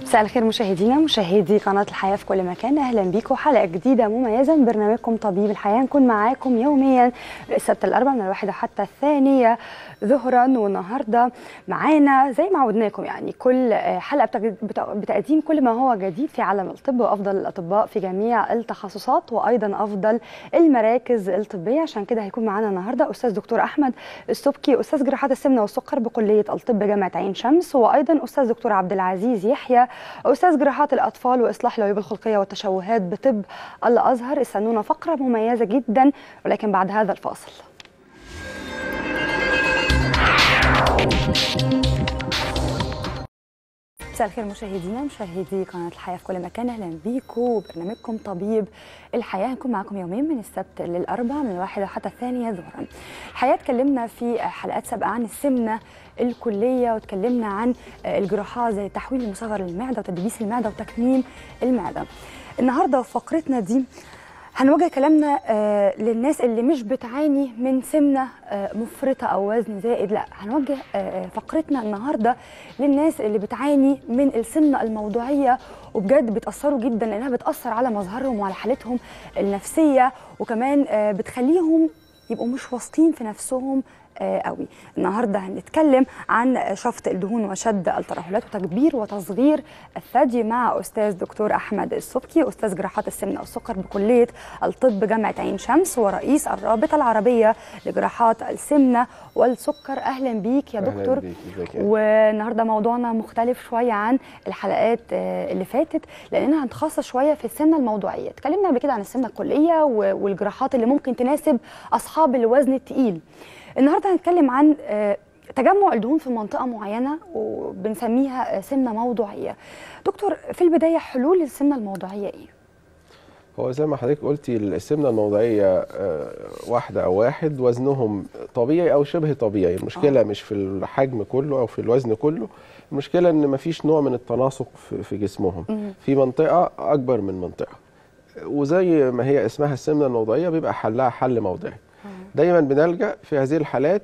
مساء الخير مشاهدينا مشاهدي قناة الحياة في كل مكان أهلا بيكم حلقة جديدة مميزة من برنامجكم طبيب الحياة نكون معاكم يوميا السبت الأربع من الواحدة حتى الثانية ظهرا والنهاردة معانا زي ما عودناكم يعني كل حلقة بتج- بت- بتقديم كل ما هو جديد في عالم الطب وأفضل الأطباء في جميع التخصصات وأيضا أفضل المراكز الطبية عشان كده هيكون معانا النهاردة أستاذ دكتور أحمد السبكي أستاذ جراحات السمنة والسكر بكلية الطب جامعة عين شمس وأيضا أستاذ دكتور عبد العزيز يحيى أستاذ جراحات الأطفال وإصلاح العيوب الخلقية والتشوهات بطب الأزهر استنونا فقرة مميزة جدا ولكن بعد هذا الفاصل مساء الخير مشاهدينا مشاهدي قناه الحياه في كل مكان اهلا بيكم وبرنامجكم طبيب الحياه هنكون معاكم يومين من السبت للاربع من الواحده حتى الثانيه ظهرا. الحقيقه اتكلمنا في حلقات سابقه عن السمنه الكليه واتكلمنا عن الجراحات زي تحويل المصغر للمعده وتدبيس المعده وتكميم المعده. النهارده في فقرتنا دي هنوجه كلامنا آه للناس اللي مش بتعاني من سمنه آه مفرطه او وزن زائد لا هنوجه آه فقرتنا النهارده للناس اللي بتعاني من السمنه الموضوعيه وبجد بيتاثروا جدا لانها بتاثر على مظهرهم وعلى حالتهم النفسيه وكمان آه بتخليهم يبقوا مش واثقين في نفسهم آه قوي النهارده هنتكلم عن شفط الدهون وشد الترهلات وتكبير وتصغير الثدي مع استاذ دكتور احمد السبكي استاذ جراحات السمنه والسكر بكليه الطب جامعه عين شمس ورئيس الرابطه العربيه لجراحات السمنه والسكر اهلا بيك يا أهلاً دكتور بيك، ازيك يا والنهارده موضوعنا مختلف شويه عن الحلقات آه، اللي فاتت لاننا هنتخصص شويه في السمنه الموضوعيه اتكلمنا قبل كده عن السمنه الكليه و- والجراحات اللي ممكن تناسب اصحاب الوزن الثقيل النهارده هنتكلم عن آه، تجمع الدهون في منطقه معينه وبنسميها آه، سمنه موضوعيه دكتور في البدايه حلول السمنه الموضوعيه ايه هو زي ما حضرتك قلتي السمنه الموضعيه آه، واحده او واحد وزنهم طبيعي او شبه طبيعي المشكله آه. مش في الحجم كله او في الوزن كله المشكله ان مفيش نوع من التناسق في- في جسمهم مم. في منطقه اكبر من منطقه وزي ما هي اسمها السمنه الموضعيه بيبقى حلها حل موضعي دايما بنلجا في هذه الحالات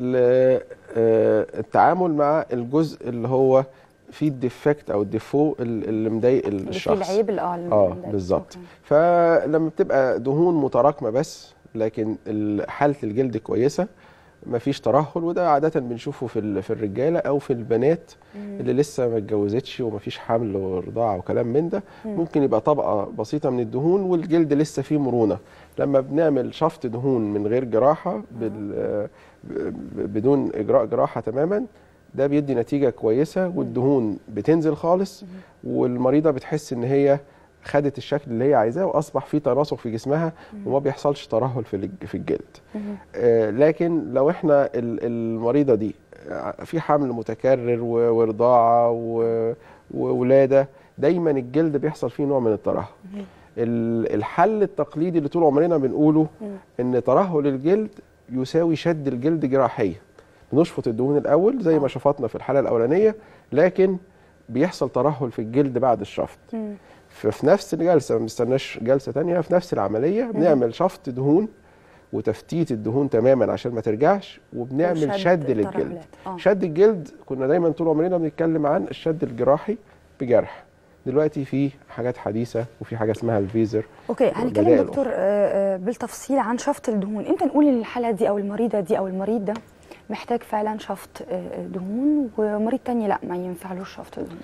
للتعامل مع الجزء اللي هو فيه الديفكت او الديفو اللي مضايق اللي فيه الشخص العيب اه اه بالظبط فلما بتبقى دهون متراكمه بس لكن ال- حاله الجلد كويسه مفيش ترهل وده عاده بنشوفه في ال- في الرجاله او في البنات اللي لسه ما اتجوزتش ومفيش حمل ورضاعه وكلام من ده ممكن يبقى طبقه بسيطه من الدهون والجلد لسه فيه مرونه لما بنعمل شفط دهون من غير جراحه بال- ب- بدون اجراء جراحه تماما ده بيدي نتيجه كويسه والدهون بتنزل خالص والمريضه بتحس ان هي خدت الشكل اللي هي عايزاه واصبح في تناسق في جسمها وما بيحصلش ترهل في الج- في الجلد آه، لكن لو احنا ال- المريضه دي آه، في حمل متكرر و- ورضاعه و- وولاده دايما الجلد بيحصل فيه نوع من الترهل ال- الحل التقليدي اللي طول عمرنا بنقوله ان ترهل الجلد يساوي شد الجلد جراحيا بنشفط الدهون الاول زي ما شفطنا في الحاله الاولانيه لكن بيحصل ترهل في الجلد بعد الشفط ففي نفس الجلسه ما بنستناش جلسه تانية في نفس العمليه بنعمل شفط دهون وتفتيت الدهون تماما عشان ما ترجعش وبنعمل وشد شد للجلد الترهلات. آه. شد الجلد كنا دايما طول عمرنا بنتكلم عن الشد الجراحي بجرح دلوقتي في حاجات حديثه وفي حاجه اسمها الفيزر اوكي هنتكلم بدائل دكتور آه، آه، بالتفصيل عن شفط الدهون امتى نقول ان الحاله دي او المريضه دي او المريض ده محتاج فعلا شفط آه، دهون ومريض تاني لا ما ينفعلوش شفط دهون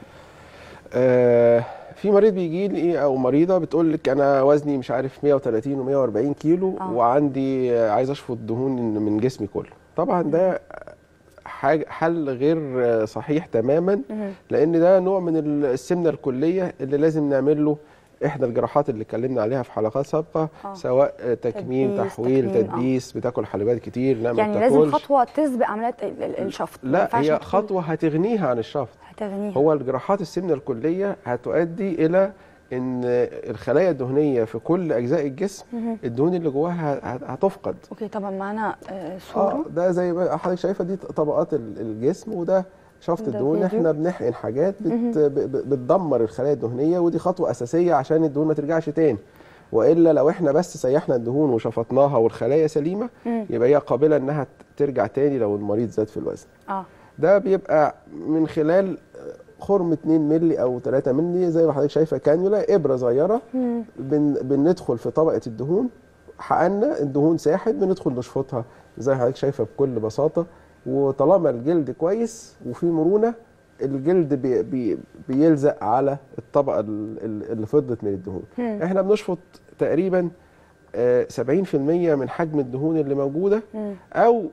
آه في مريض بيجي لي او مريضه بتقول لك انا وزني مش عارف 130 و140 كيلو آه. وعندي آه، عايز اشفط دهون من جسمي كله طبعا ده حاجه حل غير آه، صحيح تماما لان ده نوع من السمنه الكليه اللي لازم نعمل له احدى الجراحات اللي اتكلمنا عليها في حلقات سابقه آه. سواء آه، تكميم تدبيس، تحويل تكميم، آه. تدبيس بتاكل حلويات كتير لا ما يعني لازم بتاكلش خطوه تسبق عمليات ال- ال- الشفط ما لا ينفعش هي ندخل- خطوه هتغنيها عن الشفط هتغنيها هو الجراحات السمنه الكليه هتؤدي الى ان الخلايا الدهنيه في كل اجزاء الجسم الدهون اللي جواها هت- هتفقد اوكي طبعا معانا آه، اه صوره ده زي ما حضرتك شايفه دي طبقات ال- الجسم وده شفط ده الدهون فيديو. احنا بنحقن حاجات بت ب- ب- بتدمر الخلايا الدهنيه ودي خطوه اساسيه عشان الدهون ما ترجعش تاني والا لو احنا بس سيحنا الدهون وشفطناها والخلايا سليمه مم. يبقى هي قابله انها ترجع تاني لو المريض زاد في الوزن اه ده بيبقى من خلال خرم 2 مللي او 3 مللي زي ما حضرتك شايفه كانيولا ابره صغيره مم. بن بندخل في طبقه الدهون حقنا الدهون ساحت بندخل نشفطها زي ما حضرتك شايفه بكل بساطه وطالما الجلد كويس وفي مرونه الجلد بي بي بيلزق على الطبقه ال- ال- اللي فضت من الدهون مم. احنا بنشفط تقريبا آه، 70% من حجم الدهون اللي موجوده مم. او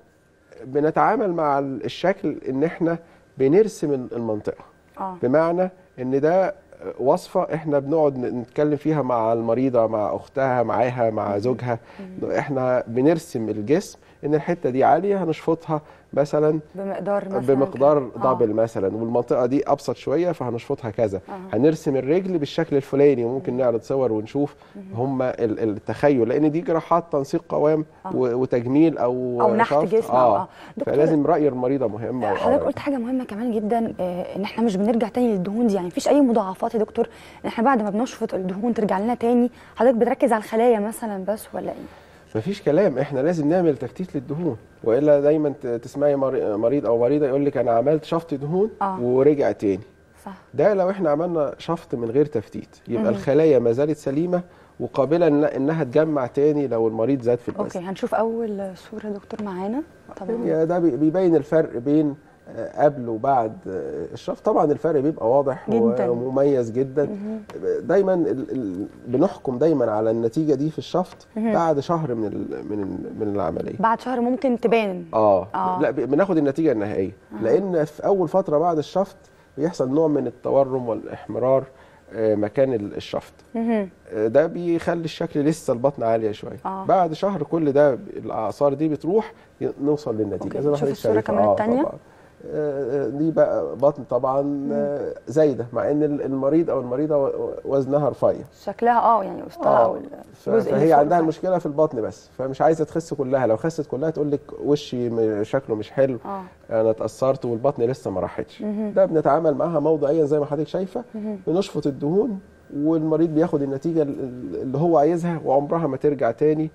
بنتعامل مع الشكل ان احنا بنرسم المنطقه اه بمعنى ان ده وصفه احنا بنقعد نتكلم فيها مع المريضه مع اختها معاها مع زوجها احنا بنرسم الجسم ان الحته دي عاليه هنشفطها مثلا بمقدار مثلا بمقدار كده. آه. دبل مثلا والمنطقه دي ابسط شويه فهنشفطها كذا آه. هنرسم الرجل بالشكل الفلاني وممكن نعرض صور ونشوف هم ال- التخيل لان دي جراحات تنسيق قوام آه. و- وتجميل او او نحت شفط. جسم اه اه دكتور فلازم راي المريضه مهم أو حضرتك آراء. قلت حاجه مهمه كمان جدا آه، ان احنا مش بنرجع تاني للدهون دي يعني مفيش اي مضاعفات يا دكتور ان احنا بعد ما بنشفط الدهون ترجع لنا تاني حضرتك بتركز على الخلايا مثلا بس ولا ايه مفيش كلام احنا لازم نعمل تفتيت للدهون والا دايما ت- تسمعي مري- مريض او مريضه يقول لك انا عملت شفط دهون آه. ورجع تاني صح ده لو احنا عملنا شفط من غير تفتيت يبقى مم. الخلايا ما زالت سليمه وقابله إن- انها تجمع تاني لو المريض زاد في الوزن اوكي هنشوف اول صوره يا دكتور معانا طبعا يعني ده بي- بيبين الفرق بين آه، قبل وبعد آه، الشفط طبعا الفرق بيبقى واضح جداً. ومميز جدا مهم. دايما ال- ال- بنحكم دايما على النتيجه دي في الشفط مهم. بعد شهر من ال- من ال- من العمليه بعد شهر ممكن تبان اه, آه. لا ب- بناخد النتيجه النهائيه لان في اول فتره بعد الشفط بيحصل نوع من التورم والاحمرار آه، مكان ال- الشفط مهم. آه، ده بيخلي الشكل لسه البطن عاليه شويه آه. بعد شهر كل ده ب- الاعصار دي بتروح ي- نوصل للنتيجه أوكي، زي ما نشوف حضرتك الصورة شايفة. كمان آه، التانية. طبعاً. آه، آه، دي بقى بطن طبعا آه، زايده مع ان ال- المريض او المريضه و- وزنها رفيع شكلها اه يعني وسطها آه، او ف- الجزء اللي فهي فوق عندها ده. المشكله في البطن بس فمش عايزه تخس كلها لو خست كلها تقول لك وشي م- شكله مش حلو اه انا اتاثرت والبطن لسه ما راحتش مهم. ده بنتعامل معاها موضعيا زي ما حضرتك شايفه مهم. بنشفط الدهون والمريض بياخد النتيجه ال- ال- اللي هو عايزها وعمرها ما ترجع تاني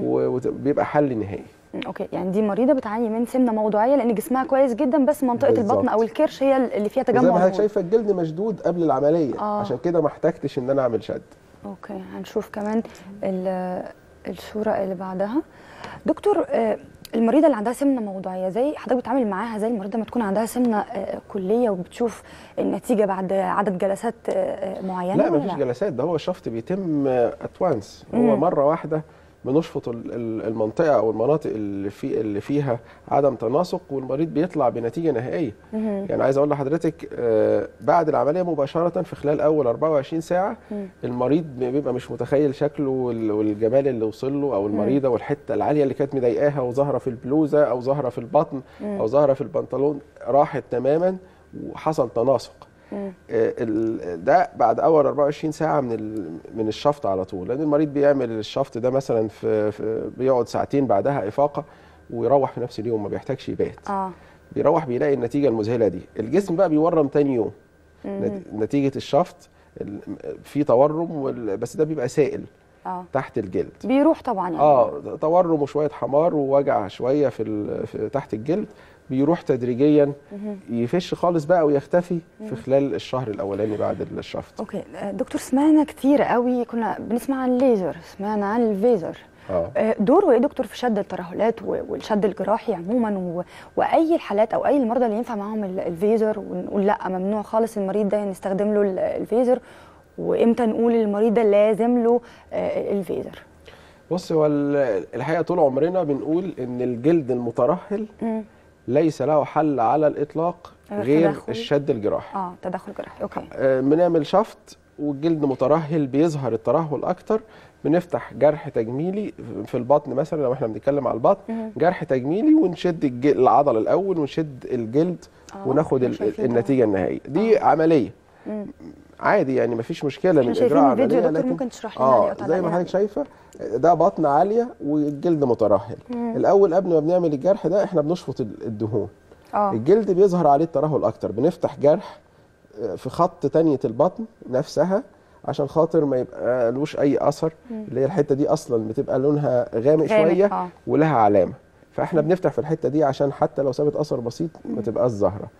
وبيبقى حل نهائي مم، اوكي يعني دي مريضه بتعاني من سمنه موضوعيه لان جسمها كويس جدا بس منطقه بالظبط. البطن او الكرش هي اللي فيها تجمع زي ما حضرتك دهون. شايفه الجلد مشدود قبل العمليه آه. عشان كده ما احتجتش ان انا اعمل شد اوكي هنشوف كمان ال- الصوره اللي بعدها دكتور آه، المريضه اللي عندها سمنه موضعيه زي حضرتك بتتعامل معاها زي المريضه لما تكون عندها سمنه آه، كليه وبتشوف النتيجه بعد عدد جلسات آه، آه، معينه لا ولا مفيش جلسات ده هو الشفط بيتم اتوانس هو مم. مره واحده بنشفط ال- ال- المنطقه او المناطق اللي في اللي فيها عدم تناسق والمريض بيطلع بنتيجه نهائيه مهم. يعني عايز اقول لحضرتك آه، بعد العمليه مباشره في خلال اول 24 ساعه مم. المريض بيبقى مش متخيل شكله وال- والجمال اللي وصل له او المريضه والحته العاليه اللي كانت مضايقاها وظاهره في البلوزه او ظاهره في البطن مم. او ظاهره في البنطلون راحت تماما وحصل تناسق مم. آه، ال- ده بعد اول 24 ساعه من ال- من الشفط على طول لان المريض بيعمل الشفط ده مثلا في, في بيقعد ساعتين بعدها افاقه ويروح في نفس اليوم ما بيحتاجش يبات اه بيروح بيلاقي النتيجه المذهله دي الجسم بقى بيورم تاني يوم مم. نت- نتيجه الشفط ال- في تورم وال- بس ده بيبقى سائل اه تحت الجلد بيروح طبعا يعني اه تورم وشويه حمار ووجع شويه في, ال- في تحت الجلد بيروح تدريجيا مهم. يفش خالص بقى ويختفي في خلال الشهر الاولاني بعد الشفط اوكي آه، دكتور سمعنا كتير قوي كنا بنسمع عن الليزر سمعنا عن الفيزر اه آه، دوره ايه دكتور في شد الترهلات و- والشد الجراحي عموما و... واي الحالات او اي المرضى اللي ينفع معاهم ال- الفيزر ونقول لا ممنوع خالص المريض ده نستخدم له ال- الفيزر وامتى نقول للمريض ده لازم له آه، الفيزر بص هو ال- الحقيقه طول عمرنا بنقول ان الجلد المترهل مم. ليس له حل على الاطلاق غير غير تدخل. الشد الجراحي اه تدخل جراحي اوكي آه، بنعمل شفط والجلد مترهل بيظهر الترهل اكتر بنفتح جرح تجميلي في البطن مثلا لو احنا بنتكلم على البطن مهم. جرح تجميلي ونشد الج- العضله الاول ونشد الجلد آه، وناخد إحنا ال- شايفين النتيجه النهائيه دي عمليه مم. عادي يعني مفيش مشكله احنا من شايفين اجراء الفيديو يا عمليه دكتور لكن ممكن تشرح لنا عليه اه قطع زي ما دقيقة حضرتك شايفه ده بطن عاليه والجلد مترهل مم. الاول قبل ما بنعمل الجرح ده احنا بنشفط ال- الدهون اه الجلد بيظهر عليه الترهل اكتر بنفتح جرح آه، في خط تانية البطن نفسها عشان خاطر ما يبقى لوش اي اثر اللي هي الحته دي اصلا بتبقى لونها غامق غامق، شويه آه. ولها علامه فاحنا بنفتح في الحته دي عشان حتى لو سابت اثر بسيط ما تبقاش ظاهره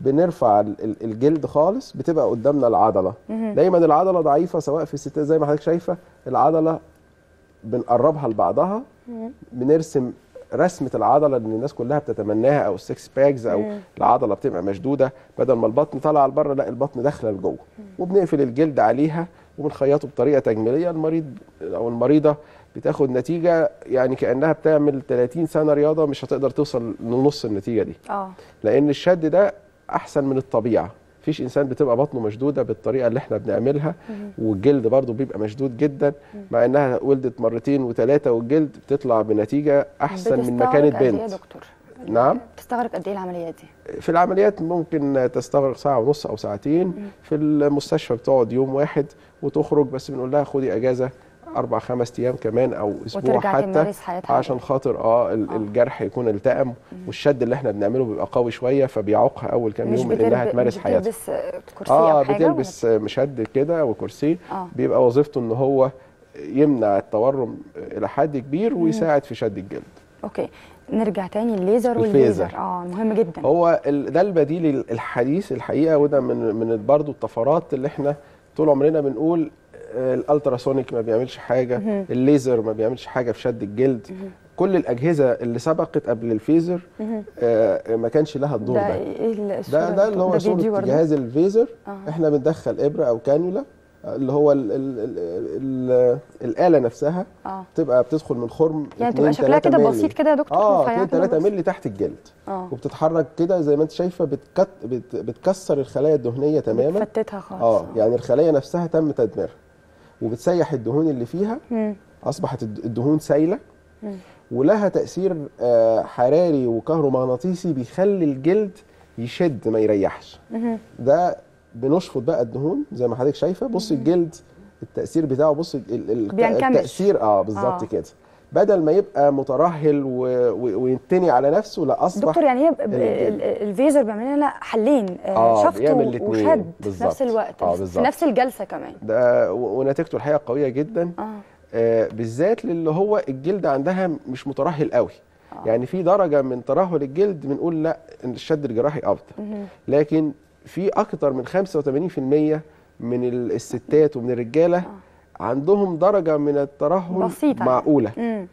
بنرفع ال- ال- الجلد خالص بتبقى قدامنا العضله مهم. دايما العضله ضعيفه سواء في الستات زي ما حضرتك شايفه العضله بنقربها لبعضها مم. بنرسم رسمه العضله اللي الناس كلها بتتمناها او السكس باكس او مم. العضله بتبقى مشدوده بدل ما البطن طالع لبره لا البطن داخله لجوه وبنقفل الجلد عليها وبنخيطه بطريقه تجميليه المريض او المريضه بتاخد نتيجه يعني كانها بتعمل 30 سنه رياضه مش هتقدر توصل لنص النتيجه دي اه لان الشد ده احسن من الطبيعه مفيش انسان بتبقى بطنه مشدوده بالطريقه اللي احنا بنعملها والجلد برضو بيبقى مشدود جدا مع انها ولدت مرتين وثلاثه والجلد بتطلع بنتيجه احسن من ما بتستغرق كانت قد إيه بنت يا دكتور نعم. بتستغرق قد ايه العمليات دي في العمليات ممكن تستغرق ساعه ونص او ساعتين في المستشفى بتقعد يوم واحد وتخرج بس بنقول لها خدي اجازه اربع خمس ايام كمان او اسبوع وترجع حتى تمارس حياتها عشان خاطر اه ال- آه. الجرح يكون التئم والشد اللي احنا بنعمله بيبقى قوي شويه فبيعوقها اول كام مش يوم من انها بتلب- تمارس مش حياتها بتلبس آه، كرسي اه او حاجه بتلبس مشد كده وكرسي اه بيبقى وظيفته ان هو يمنع التورم الى حد كبير ويساعد في شد الجلد اوكي نرجع تاني الليزر الفيزر. والليزر اه مهم جدا هو ال- ده البديل الحديث الحقيقه وده من من برضه الطفرات اللي احنا طول عمرنا بنقول آه، الالتراسونيك ما بيعملش حاجه مهم. الليزر ما بيعملش حاجه في شد الجلد كل الاجهزه اللي سبقت قبل الفيزر مهم. آه، ما كانش لها الدور ده ده ايه الصورة ده ده اللي هو فيديو صوره برضه؟ جهاز الفيزر آه. احنا بندخل ابره او كانيولا اللي هو ال ال ال ال الاله نفسها اه تبقى بتدخل من خرم يعني 2 تبقى شكلها 3 كده مللي. بسيط كده يا دكتور اه رفيعة 2 كده 3 بس. مللي تحت الجلد اه وبتتحرك كده زي ما انت شايفه بتكت بت بتكسر الخلايا الدهنيه تماما بتفتتها خالص اه يعني الخلايا نفسها تم تدميرها وبتسيح الدهون اللي فيها مم. اصبحت الد- الدهون سايله مم. ولها تاثير آه، حراري وكهرومغناطيسي بيخلي الجلد يشد ما يريحش مهم. ده بنشفط بقى الدهون زي ما حضرتك شايفه بص الجلد التاثير بتاعه بص ال- ال- بينكمش. التاثير اه بالظبط آه. كده بدل ما يبقى مترهل و... و... وينتني على نفسه لا اصبح دكتور يعني هي ب- ب- الجلد. ال- ال- الفيزر بيعمل لنا حلين آه، آه، شفط بيعمل و- الاتنين. وشد في بالظبط. نفس الوقت آه، في بالظبط. نفس الجلسه كمان ده و- ونتيجته الحقيقه قويه جدا اه آه بالذات للي هو الجلد عندها مش مترهل قوي آه. يعني في درجه من ترهل الجلد بنقول لا إن الشد الجراحي افضل مهم. لكن في اكتر من 85% من ال- الستات ومن الرجاله عندهم درجه من الترهل بسيطة معقوله مم.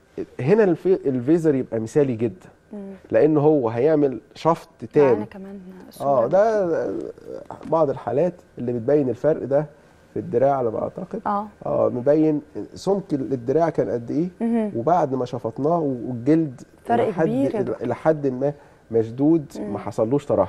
هنا الفي- الفيزر يبقى مثالي جدا مم. لان هو هيعمل شفط معانا تام كمان اه صورة. ده بعض الحالات اللي بتبين الفرق ده في الدراع على ما اعتقد اه اه مبين سمك الدراع كان قد ايه مهم. وبعد ما شفطناه والجلد فرق إلى حد- كبير يا دكتور. الى حد ما مشدود مم. ما حصلوش ترهل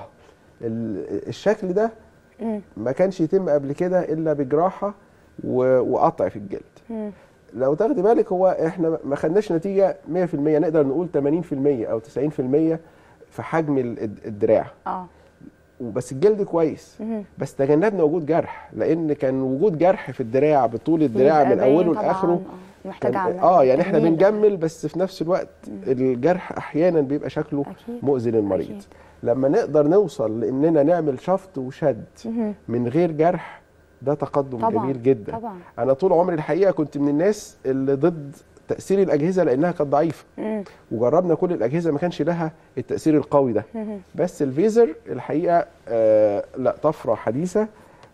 ال- الشكل ده مم. ما كانش يتم قبل كده الا بجراحه و- وقطع في الجلد مم. لو تاخدي بالك هو احنا ما خدناش نتيجه 100% نقدر نقول 80% او 90% في حجم ال- الد- الدراع اه وبس الجلد كويس مهم. بس تجنبنا وجود جرح لان كان وجود جرح في الدراع بطول الدراع يبقى من باين اوله طبعاً، لاخره آه. محتاج كان- عمل اه يعني احنا تجميل. بنجمل بس في نفس الوقت الجرح احيانا بيبقى شكله أكيد. مؤذي للمريض أكيد. لما نقدر نوصل لاننا نعمل شفط وشد مهم. من غير جرح ده تقدم طبعاً، جميل جدا طبعا انا طول عمري الحقيقه كنت من الناس اللي ضد تاثير الاجهزه لانها كانت ضعيفه مم. وجربنا كل الاجهزه ما كانش لها التاثير القوي ده مهم. بس الفيزر الحقيقه آه لا طفره حديثه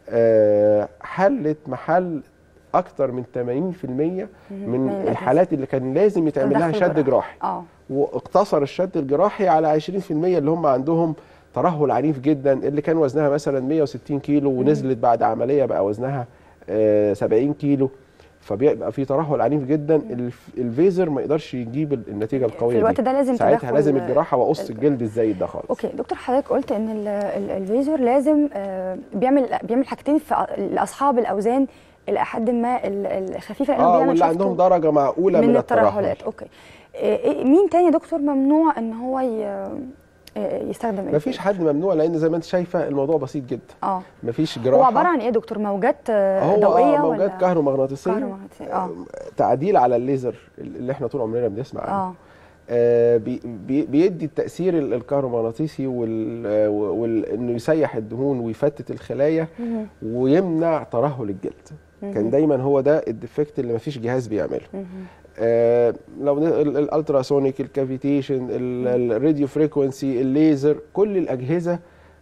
آه حلت محل اكتر من 80% من, من من الأجهزة. الحالات اللي كان لازم يتعمل لها تدخل شد جراحي. جراحي اه واقتصر الشد الجراحي على 20% اللي هم عندهم ترهل عنيف جدا اللي كان وزنها مثلا 160 كيلو ونزلت بعد عمليه بقى وزنها آه 70 كيلو فبيبقى في ترهل عنيف جدا الف- الفيزر ما يقدرش يجيب ال- النتيجه القويه في الوقت دي ده لازم ساعتها تدخل لازم الجراحه واقص ال- الجلد الزايد ده خالص اوكي دكتور حضرتك قلت ان ال- ال- الفيزور لازم آه، بيعمل بيعمل حاجتين في أ- لاصحاب الاوزان الى حد ما ال- الخفيفه لانه اه بيعمل واللي شفط عندهم درجه معقوله من, من الترهل الترهلات اوكي آه، إيه- مين تاني يا دكتور ممنوع ان هو ي- آه، يستخدم مفيش الفيزور؟ حد ممنوع لان زي ما انت شايفه الموضوع بسيط جدا اه مفيش جراحه هو عباره عن ايه يا دكتور موجات آه، هو ضوئيه آه موجات ولا كهرومغناطيسيه كهرومغناطيسية، اه تعديل على الليزر اللي احنا طول عمرنا بنسمع عنه اه آه، بي- بي- بيدي التاثير ال- الكهرومغناطيسي وال آه، وال- انه يسيح الدهون ويفتت الخلايا مهم. ويمنع ترهل الجلد كان دايما هو ده الديفكت اللي مفيش جهاز بيعمله مهم. آه، لو ن- ال- الالتراسونيك الكافيتيشن ال- الراديو فريكونسي الليزر كل الاجهزه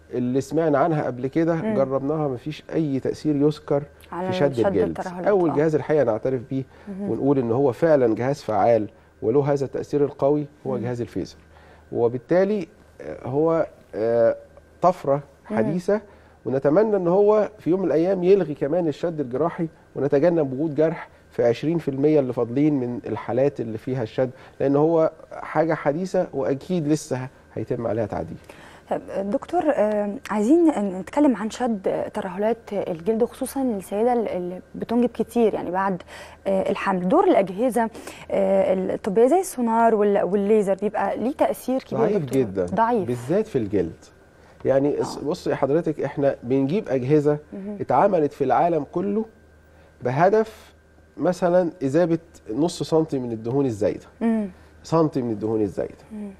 اللي سمعنا عنها قبل كده جربناها مفيش اي تاثير يذكر على في شد الجلد الترهلات. اول آه. جهاز الحقيقه نعترف بيه ونقول ان هو فعلا جهاز فعال وله هذا التاثير القوي هو جهاز الفيزر وبالتالي آه، هو آه، طفره حديثه ونتمنى ان هو في يوم من الايام يلغي كمان الشد الجراحي ونتجنب وجود جرح في 20% اللي فاضلين من الحالات اللي فيها الشد لان هو حاجه حديثه واكيد لسه هيتم عليها تعديل طب دكتور آه، عايزين نتكلم عن شد ترهلات الجلد خصوصا السيده اللي بتنجب كتير يعني بعد آه، الحمل دور الاجهزه آه، الطبيه زي السونار وال- والليزر بيبقى ليه تاثير كبير ضعيف دكتور؟ جدا ضعيف بالذات في الجلد يعني اس- بصي حضرتك احنا بنجيب اجهزه اتعملت في العالم كله بهدف مثلا اذابه نص سنتي من الدهون الزايده مم. سنتي من الدهون الزايده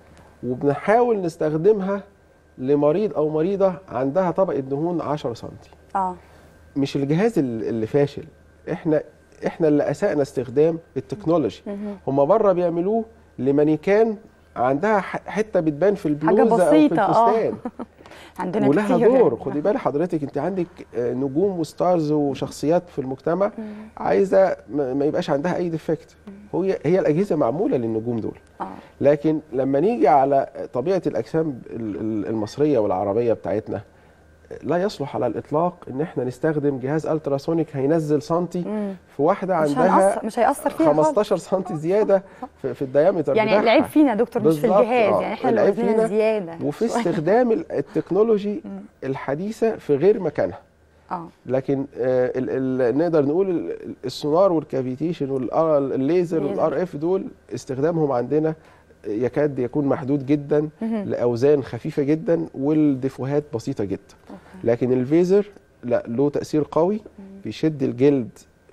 وبنحاول نستخدمها لمريض او مريضه عندها طبقه دهون 10 سنتي اه مش الجهاز ال- اللي فاشل احنا احنا اللي اسأنا استخدام التكنولوجي هم بره بيعملوه لمانيكان عندها ح- حته بتبان في البلوزه او في بسيطة، آه. الفستان عندنا ولها كتير دور يعني. خدي بال حضرتك انت عندك آه، نجوم وستارز وشخصيات في المجتمع عايزه ما ما يبقاش عندها اي ديفكت هي هي الاجهزه معموله للنجوم دول اه لكن لما نيجي على طبيعه الاجسام ال- ال- المصريه والعربيه بتاعتنا لا يصلح على الاطلاق ان احنا نستخدم جهاز التراسونيك هينزل سنتي مم. في واحده مش عندها هنأثر مش هيأثر فيها خالص 15 سنتي زياده في, في الديامتر يعني بتاعها. العيب فينا يا دكتور مش في بالظبط، الجهاز آه. يعني احنا اللي العيب وزننا فينا زياده وفي شوية. استخدام ال- التكنولوجي الحديثه في غير مكانها اه لكن آه ال ال نقدر نقول ال- السونار والكافيتيشن والليزر ليزر. والار اف دول استخدامهم عندنا يكاد يكون محدود جدا لاوزان خفيفه جدا والديفوهات بسيطه جدا لكن الفيزر لا له تاثير قوي بيشد الجلد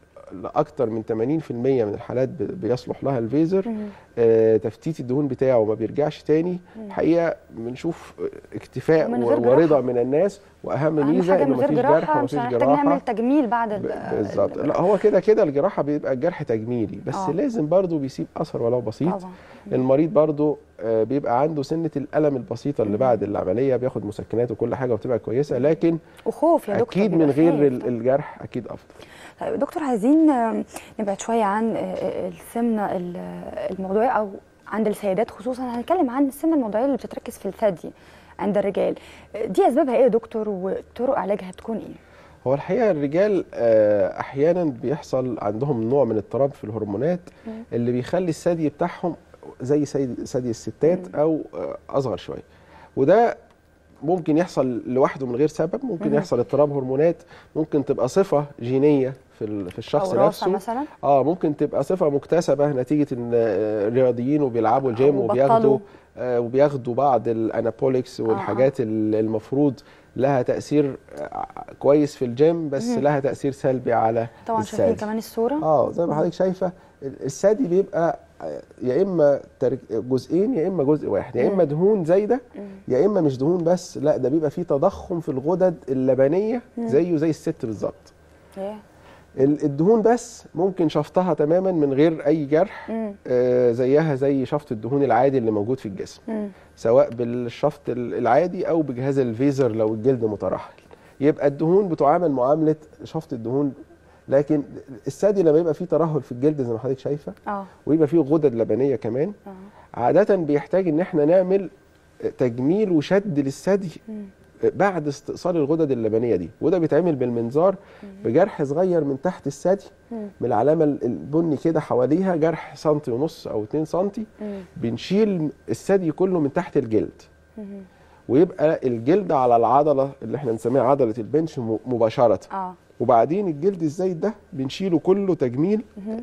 لاكثر من 80% من الحالات ب- بيصلح لها الفيزر آه تفتيت الدهون بتاعه ما بيرجعش تاني الحقيقه بنشوف اكتفاء ومن و- غير ورضا جراحة. من الناس واهم اهم ميزه حاجه انه من غير مفيش جرح جراحه ومفيش مش هنحتاج جراحه نعمل تجميل بعد ال- ب- بالظبط ال- لا هو كده كده الجراحه بيبقى الجرح تجميلي بس آه. لازم برضو بيسيب اثر ولو بسيط طبعا المريض برضو آه، بيبقى عنده سنه الالم البسيطه اللي بعد العمليه بياخد مسكنات وكل حاجه وبتبقى كويسه لكن وخوف يا دكتور اكيد من بيبقى غير خايف. ال- الجرح اكيد افضل طيب دكتور عايزين آم، نبعد شويه عن آه، آه، السمنه ال- الموضوعيه او عند السيدات خصوصا هنتكلم عن السمنه الموضوعيه اللي بتتركز في الثدي عند الرجال آه، دي اسبابها ايه يا دكتور وطرق علاجها تكون ايه؟ هو الحقيقه الرجال آه، احيانا بيحصل عندهم نوع من اضطراب في الهرمونات اللي بيخلي الثدي بتاعهم زي سيد- ثدي الستات او آه، اصغر شويه وده ممكن يحصل لوحده من غير سبب ممكن مم. يحصل اضطراب هرمونات ممكن تبقى صفه جينيه في ال- في الشخص او راسه نفسه مثلا اه ممكن تبقى صفه مكتسبه نتيجه ان آه، رياضيين وبيلعبوا الجيم أو وبياخدوا بطلوا. آه وبياخدوا بعض الانابوليكس والحاجات اللي المفروض لها تاثير آه، كويس في الجيم بس مهم. لها تاثير سلبي على طبعا شايفين الثدي. كمان الصوره اه زي ما حضرتك شايفه ال- الثدي بيبقى آه، يا اما ترك- جزئين يا اما جزء واحد يا اما دهون زايده يا اما مش دهون بس لا ده بيبقى فيه تضخم في الغدد اللبنيه زيه زي الست بالظبط ياه. ال- الدهون بس ممكن شفطها تماما من غير اي جرح مم. آه، زيها زي شفط الدهون العادي اللي موجود في الجسم مم. سواء بالشفط ال- العادي او بجهاز الفيزر لو الجلد مترهل يبقى الدهون بتعامل معامله شفط الدهون لكن الثدي لما يبقى فيه ترهل في الجلد زي ما حضرتك شايفه اه ويبقى فيه غدد لبنيه كمان اه عاده بيحتاج ان احنا نعمل تجميل وشد للثدي بعد استئصال الغدد اللبنيه دي وده بيتعمل بالمنظار بجرح صغير من تحت الثدي من العلامه البني كده حواليها جرح سنتي ونص او 2 سنتي مم. بنشيل الثدي كله من تحت الجلد مم. ويبقى الجلد على العضله اللي احنا نسميها عضله البنش م- مباشره اه وبعدين الجلد الزايد ده بنشيله كله تجميل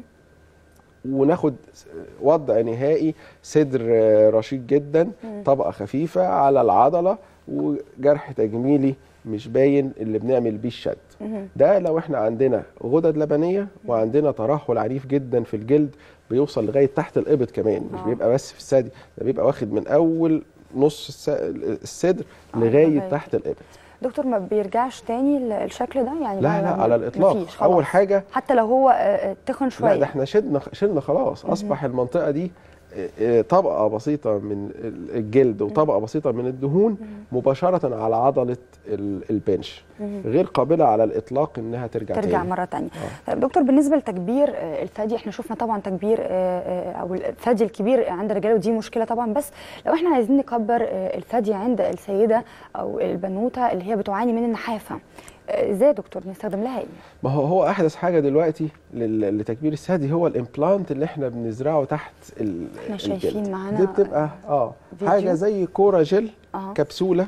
وناخد وضع نهائي صدر آه، رشيق جدا طبقه خفيفه على العضله وجرح تجميلي مش باين اللي بنعمل بيه الشد ده لو احنا عندنا غدد لبنيه وعندنا ترهل عنيف جدا في الجلد بيوصل لغايه تحت الابط كمان مش آه. بيبقى بس في الثدي ده بيبقى واخد من اول نص الس- الصدر آه، لغايه لغاية. تحت الابط دكتور ما بيرجعش تاني ال- الشكل ده يعني لا ما- لا ما- على الاطلاق مفيش اول خلاص. حاجه حتى لو هو آه، آه، تخن شويه لا ده احنا شلنا شلنا خلاص اصبح المنطقه دي آه، طبقه بسيطه من الجلد وطبقه بسيطه من الدهون مباشره على عضله ال- البنش غير قابله على الاطلاق انها ترجع ترجع تاني. مره تانية طيب دكتور بالنسبه لتكبير آه، الثدي احنا شفنا طبعا تكبير آه، آه، او الثدي الكبير عند الرجاله ودي مشكله طبعا بس لو احنا عايزين نكبر آه، الثدي عند السيده او البنوته اللي هي بتعاني من النحافه آه، ازاي يا دكتور نستخدم لها ايه؟ ما هو هو احدث حاجه دلوقتي لل- لتكبير الثدي هو الامبلانت اللي احنا بنزرعه تحت ال- احنا الجلد. شايفين معانا دي بتبقى اه فيديو. حاجه زي كوره جل اه كبسوله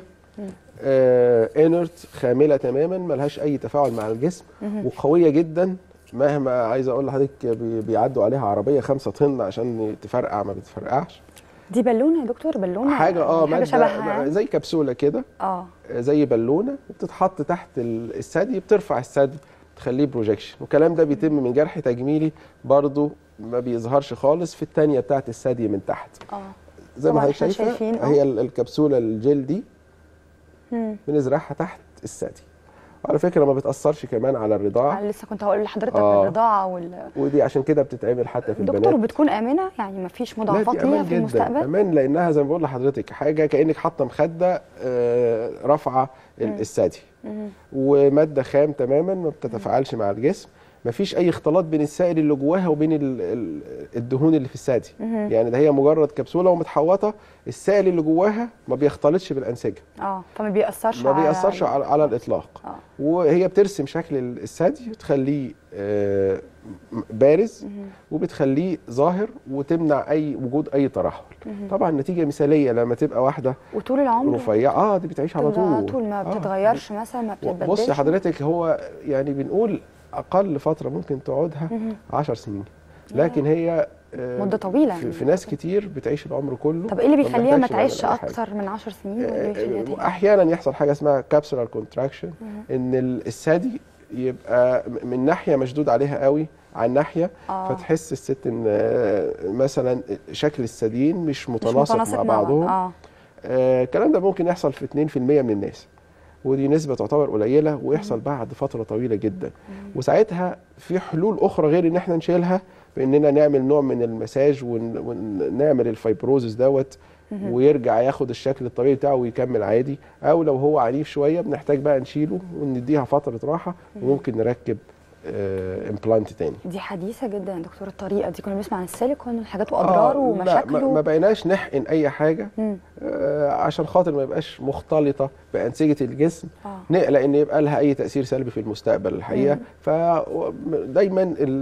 آه انرت خامله تماما ملهاش اي تفاعل مع الجسم وقويه جدا مهما عايز اقول لحضرتك بي- بيعدوا عليها عربيه خمسة طن عشان تفرقع ما بتفرقعش دي بالونه يا دكتور بالونه حاجه اه حاجه ماده شبهها زي كبسوله كده اه آه، زي بالونه وبتتحط تحت ال- الثدي بترفع الثدي تخليه بروجيكشن والكلام ده بيتم من جرح تجميلي برضو ما بيظهرش خالص في الثانيه بتاعت الثدي من تحت اه زي ما طبعاً حضرتك إحنا شايفه شايفين، آه. هي ال- الكبسوله الجل دي مم. بنزرعها تحت الثدي وعلى فكره ما بتاثرش كمان على الرضاعه أنا لسه كنت هقول لحضرتك آه. الرضاعه وال ودي عشان كده بتتعمل حتى في دكتور البنات بتكون امنه يعني ما فيش لا مضاعفات دي ليها امان في جدا المستقبل امان لانها زي ما بقول لحضرتك حاجه كانك حاطه مخده آه، رافعه ال- الثدي مم. وماده خام تماما ما بتتفاعلش مع الجسم ما فيش اي اختلاط بين السائل اللي جواها وبين ال- ال- الدهون اللي في الثدي مهم. يعني ده هي مجرد كبسوله ومتحوطه السائل اللي جواها ما بيختلطش بالانسجه اه فما بيأثرش ما على بيأثرش على, على الاطلاق اه وهي بترسم شكل الثدي وتخليه آه، بارز مهم. وبتخليه ظاهر وتمنع اي وجود اي ترهل مهم. طبعا نتيجه مثاليه لما تبقى واحده وطول العمر رفيعه اه دي بتعيش على بتفضل طول طول ما آه. بتتغيرش مثلا ما بتتبدلش بص حضرتك هو يعني بنقول اقل فتره ممكن تقعدها مهم. 10 سنين لكن هي آه، مدة طويلة في, يعني. في ناس كتير بتعيش العمر كله طب ايه اللي بيخليها ما بنحتاجش تعيش نعمل أي حاجة. اكتر من 10 سنين ولا ايه اللي بيخليها تعيش؟ احيانا يحصل حاجه اسمها كابسولار كونتراكشن ان ال- الثدي يبقى م- من ناحيه مشدود عليها قوي عن ناحيه آه. فتحس الست ان آه، مثلا شكل الثديين مش مش متناسق, متناسق مع بعضهم اه آه، الكلام ده ممكن يحصل في 2% من الناس ودي نسبة تعتبر قليلة ويحصل بعد فترة طويلة جدا وساعتها في حلول أخرى غير إن احنا نشيلها بإننا نعمل نوع من المساج ون- ونعمل الفايبروزس دوت ويرجع ياخد الشكل الطبيعي بتاعه ويكمل عادي أو لو هو عنيف شوية بنحتاج بقى نشيله ونديها فترة راحة وممكن نركب امبلانت تاني دي حديثة جدا يا دكتور الطريقة دي كنا بنسمع عن السيليكون والحاجات وأضراره لا ما, ومشاكله ما بقيناش نحقن أي حاجة مم. آه، عشان خاطر ما يبقاش مختلطة بأنسجة الجسم اه نقلق ان يبقى لها اي تاثير سلبي في المستقبل الحقيقه فدايما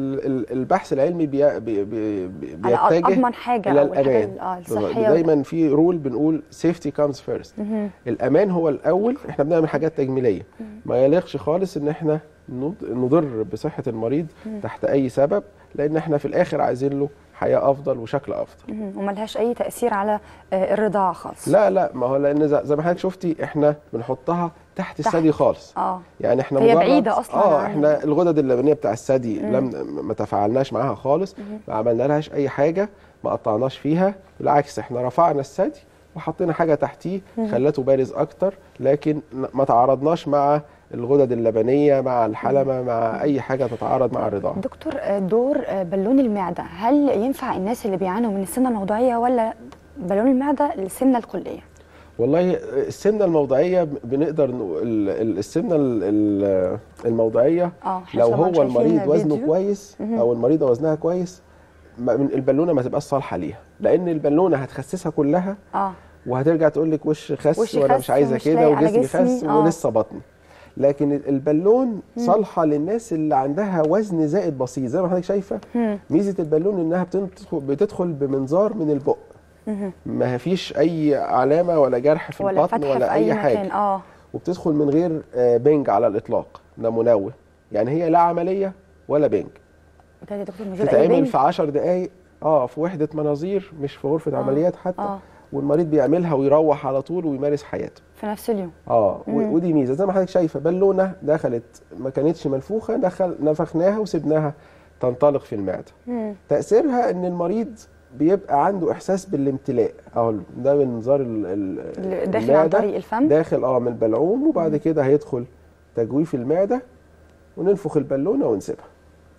البحث العلمي بي بي بي على أ- بيتجه أضمن حاجة الى أو الحاجة الامان ال- اه الصحية دايما في رول بنقول سيفتي كامز فيرست مهم. الامان هو الاول احنا بنعمل حاجات تجميليه ما يليقش خالص ان احنا نض- نضر بصحه المريض تحت اي سبب لان احنا في الاخر عايزين له حياه افضل وشكل افضل مهم. وملهاش أي تأثير على آه، الرضاعة خالص لا لا ما هو لان زي زي ما حضرتك شفتي احنا بنحطها تحت تحت. الثدي خالص اه يعني احنا هي مجرد بعيدة أصلاً اه عن- احنا الغدد اللبنيه بتاع الثدي لم ما تفاعلناش معاها خالص ما عملنا لهاش اي حاجه ما قطعناش فيها بالعكس احنا رفعنا الثدي وحطينا حاجه تحتيه خلته بارز اكتر لكن ما تعارضناش مع الغدد اللبنيه مع الحلمه مع اي حاجه تتعارض مع الرضاعه دكتور آه، دور آه، بالون المعدة هل ينفع الناس اللي بيعانوا من السمنة الموضعية ولا بالون المعدة للسمنة الكلية؟ والله السمنه الموضعيه بنقدر نقول- ال- ال- السمنه ال- ال- الموضعيه اه إحنا لو طبعاً هو شايفين المريض وزنه فيديو. كويس او المريضه وزنها كويس ما- من البالونه ما تبقاش صالحه ليها لان البالونه هتخسسها كلها اه وهترجع تقول لك وش خس وشي وانا خس مش عايزه ومش كده لايق على وجسمي جسمي، خس آه. ولسه بطني لكن البالون صالحه للناس اللي عندها وزن زائد بسيط زي ما حضرتك شايفه مم. ميزه البالون انها بتدخل بتدخل بمنظار من البق مهم. ما فيش اي علامه ولا جرح في ولا البطن فتح ولا في اي, أي حاجه مكان اه وبتدخل من غير آه، بنج على الاطلاق ده منوه يعني هي لا عمليه ولا بنج بجد يا دكتور من غير أي تتعمل بين في 10 دقائق اه في وحده مناظير مش في غرفه آه، عمليات حتى آه. والمريض بيعملها ويروح على طول ويمارس حياته في نفس اليوم اه و- ودي ميزه زي ما حضرتك شايفه بالونه دخلت ما كانتش منفوخه دخل نفخناها وسبناها تنطلق في المعده مم. تاثيرها ان المريض بيبقى عنده احساس بالامتلاء اهو ده منظار ال- ال- اللي داخل عن المعدة. طريق الفم داخل اه من البلعوم وبعد كده هيدخل تجويف المعده وننفخ البالونه ونسيبها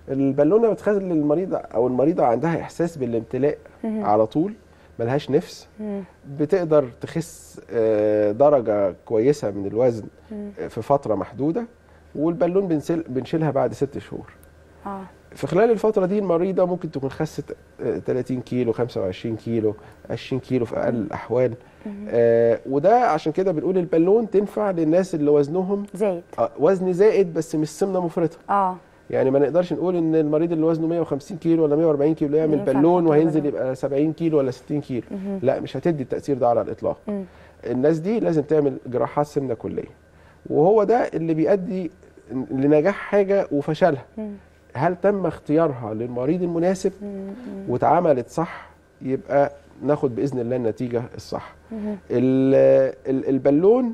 البالونه بتخلي المريضه او المريضه عندها احساس بالامتلاء على طول ملهاش نفس مم. بتقدر تخس آه، درجه كويسه من الوزن مم. في فتره محدوده والبالون بنسل بنشيلها بعد ست شهور اه في خلال الفترة دي المريضة ممكن تكون خست آه، 30 كيلو 25 كيلو 20 كيلو في أقل الأحوال آه وده عشان كده بنقول البالون تنفع للناس اللي وزنهم زايد آه وزن زائد بس مش سمنة مفرطة اه يعني ما نقدرش نقول ان المريض اللي وزنه 150 كيلو ولا 140 كيلو يعمل ينفع بالون نحط وهينزل بالون. يبقى 70 كيلو ولا 60 كيلو مهم. لا مش هتدي التأثير ده على الإطلاق مم. الناس دي لازم تعمل جراحات سمنة كلية وهو ده اللي بيؤدي لنجاح حاجة وفشلها مم. هل تم اختيارها للمريض المناسب مم. مم. واتعملت صح يبقى ناخد باذن الله النتيجه الصح مهم. ال- ال- البالون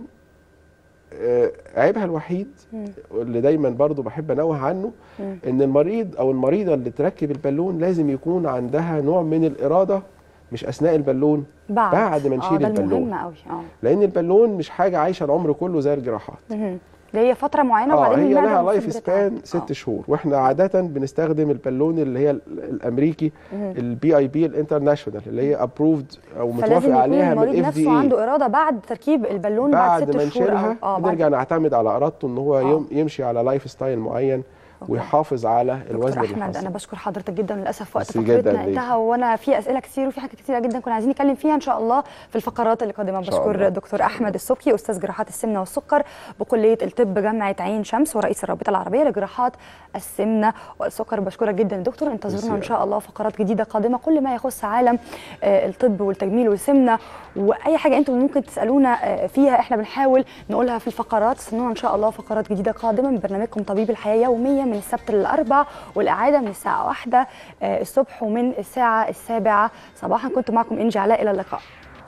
آه، عيبها الوحيد مم. اللي دايما برضو بحب انوه عنه مم. ان المريض او المريضه اللي تركب البالون لازم يكون عندها نوع من الاراده مش اثناء البالون بعد بعد ما نشيل اه ده البالون. المهم قوي اه لان البالون مش حاجه عايشه العمر كله زي الجراحات مهم. ده هي فتره معينه اه وبعدين هي المعدة لها المفروض لايف سبان بتتعب. ست آه. شهور واحنا عاده بنستخدم البالون اللي هي ال- الامريكي مهم. البي اي بي الانترناشونال اللي هي ابروفد او فلازم متوافق يكون عليها من المريض اف دي نفسه اي عنده اراده بعد تركيب البالون بعد, بعد ست ما شهور نشيلها أو- اه بعد نرجع نعتمد على ارادته ان هو آه. يم- يمشي على لايف ستايل معين أوكي. ويحافظ على الوزن دكتور اللي احمد حاصل انا بشكر حضرتك جدا للاسف وقت ميرسي جداً فقرتنا ليك. انتهى وانا في اسئله كتير وفي حاجات كتيره جدا كنا عايزين نتكلم فيها ان شاء الله في الفقرات اللي قادمه شاء بشكر الله. دكتور احمد السبكي استاذ جراحات السمنه والسكر بكليه الطب جامعه عين شمس ورئيس الرابطه العربيه لجراحات السمنه والسكر بشكرك جدا دكتور انتظرونا ان ميرسي. شاء الله فقرات جديده قادمه كل ما يخص عالم آه، الطب والتجميل والسمنه واي حاجه انتم ممكن تسالونا آه، فيها احنا بنحاول نقولها في الفقرات استنونا ان شاء الله فقرات جديده قادمه من برنامجكم طبيب الحياه يوميا من السبت للاربع والاعاده من الساعه واحدة آه، الصبح ومن الساعه السابعه صباحا كنت معكم انجي علاء الى اللقاء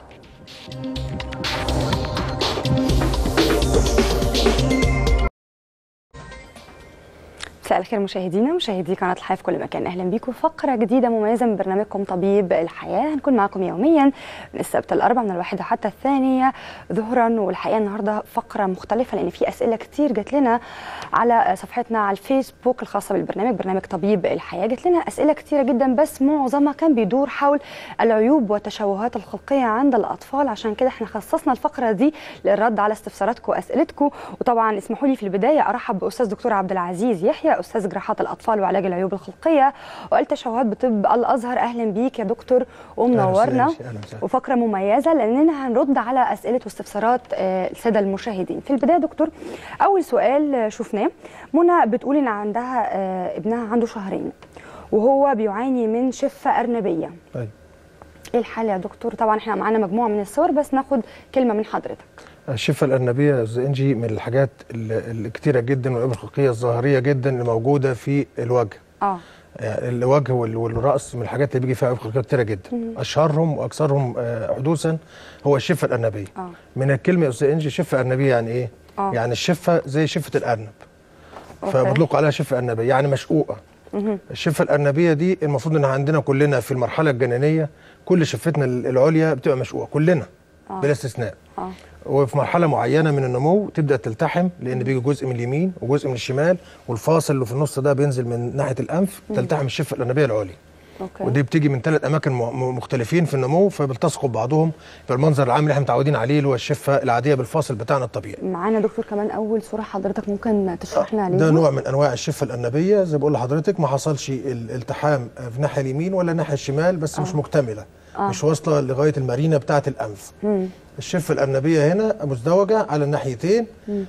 مساء الخير مشاهدينا مشاهدي قناه الحياه في كل مكان اهلا بيكم فقره جديده مميزه من برنامجكم طبيب الحياه هنكون معكم يوميا من السبت الاربع من الواحده حتى الثانيه ظهرا والحقيقه النهارده فقره مختلفه لان في اسئله كتير جات لنا على صفحتنا على الفيسبوك الخاصه بالبرنامج برنامج طبيب الحياه جات لنا اسئله كتيره جدا بس معظمها كان بيدور حول العيوب والتشوهات الخلقيه عند الاطفال عشان كده احنا خصصنا الفقره دي للرد على استفساراتكم واسئلتكم وطبعا اسمحوا لي في البدايه ارحب باستاذ دكتور عبد العزيز يحيى استاذ جراحات الاطفال وعلاج العيوب الخلقيه والتشوهات بطب الازهر اهلا بيك يا دكتور ومنورنا أهلا وسهلا. وفقره مميزه لاننا هنرد على اسئله واستفسارات آه، الساده المشاهدين في البدايه يا دكتور اول سؤال آه، شفناه منى بتقول ان عندها آه، ابنها عنده شهرين وهو بيعاني من شفه ارنبيه طيب ايه الحال يا دكتور طبعا احنا معانا مجموعه من الصور بس ناخد كلمه من حضرتك الشفه الارنبيه يا استاذ انجي من الحاجات ال- الكتيره جدا والعيوب الخلقيه الظاهريه جدا اللي موجوده في الوجه اه يعني الوجه وال- والراس من الحاجات اللي بيجي فيها عيوب خلقيه كتيره جدا اشهرهم واكثرهم آه، حدوثا هو الشفه الارنبيه اه من الكلمه يا استاذ انجي شفه ارنبيه يعني ايه آه. يعني الشفه زي شفه الارنب أوكي. فمطلق عليها شفه ارنبيه يعني مشقوقه مهم. الشفه الارنبيه دي المفروض ان عندنا كلنا في المرحله الجنينيه كل شفتنا العليا بتبقى مشقوقه كلنا آه. بلا استثناء اه وفي مرحله معينه من النمو تبدا تلتحم لان بيجي جزء من اليمين وجزء من الشمال والفاصل اللي في النص ده بينزل من ناحيه الانف تلتحم الشفه الارنبيه العليا اوكي ودي بتيجي من ثلاث اماكن م- م- مختلفين في النمو فبيلتصقوا ببعضهم فالمنظر العام اللي احنا متعودين عليه اللي هو الشفه العاديه بالفاصل بتاعنا الطبيعي معانا دكتور كمان اول صوره حضرتك ممكن تشرح لنا عليها ده نوع من انواع الشفه الارنبيه زي ما بقول لحضرتك ما حصلش الالتحام في الناحيه اليمين ولا الناحيه الشمال بس مش مكتمله آه. مش واصله لغايه المارينا بتاعه الانف مم. الشفه الارنبيه هنا مزدوجه على الناحيتين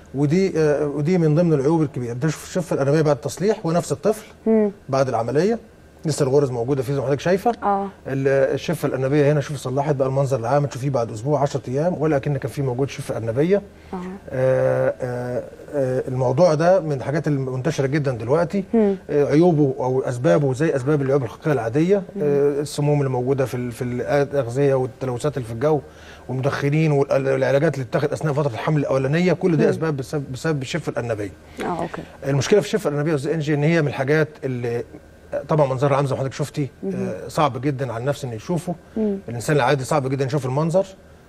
ودي آه، ودي من ضمن العيوب الكبيره ده شوف الشفه الارنبيه بعد التصليح ونفس الطفل مم. بعد العمليه لسه الغرز موجوده فيه زي ما حضرتك شايفه اه ال- الشفه الارنبيه هنا شوفي صلحت بقى المنظر العام تشوفيه بعد اسبوع 10 ايام ولا كان كان في موجود شفه ارنبيه اه آه، آه، آه، الموضوع ده من الحاجات المنتشره جدا دلوقتي مم. آه، عيوبه او اسبابه زي اسباب العيوب الخلقيه العاديه آه، السموم اللي موجوده في ال- في الاغذيه والتلوثات اللي في الجو والمدخنين والعلاجات اللي بتتاخد اثناء فتره الحمل الاولانيه كل دي اسباب بسبب, بسبب الشفه الارنبيه اه اوكي المشكله في الشفه الارنبيه يا استاذ انجي ان هي من الحاجات اللي طبعا منظرها عام زي ما حضرتك شفتي آه، صعب جدا على النفس انه يشوفه مم. الانسان العادي صعب جدا يشوف المنظر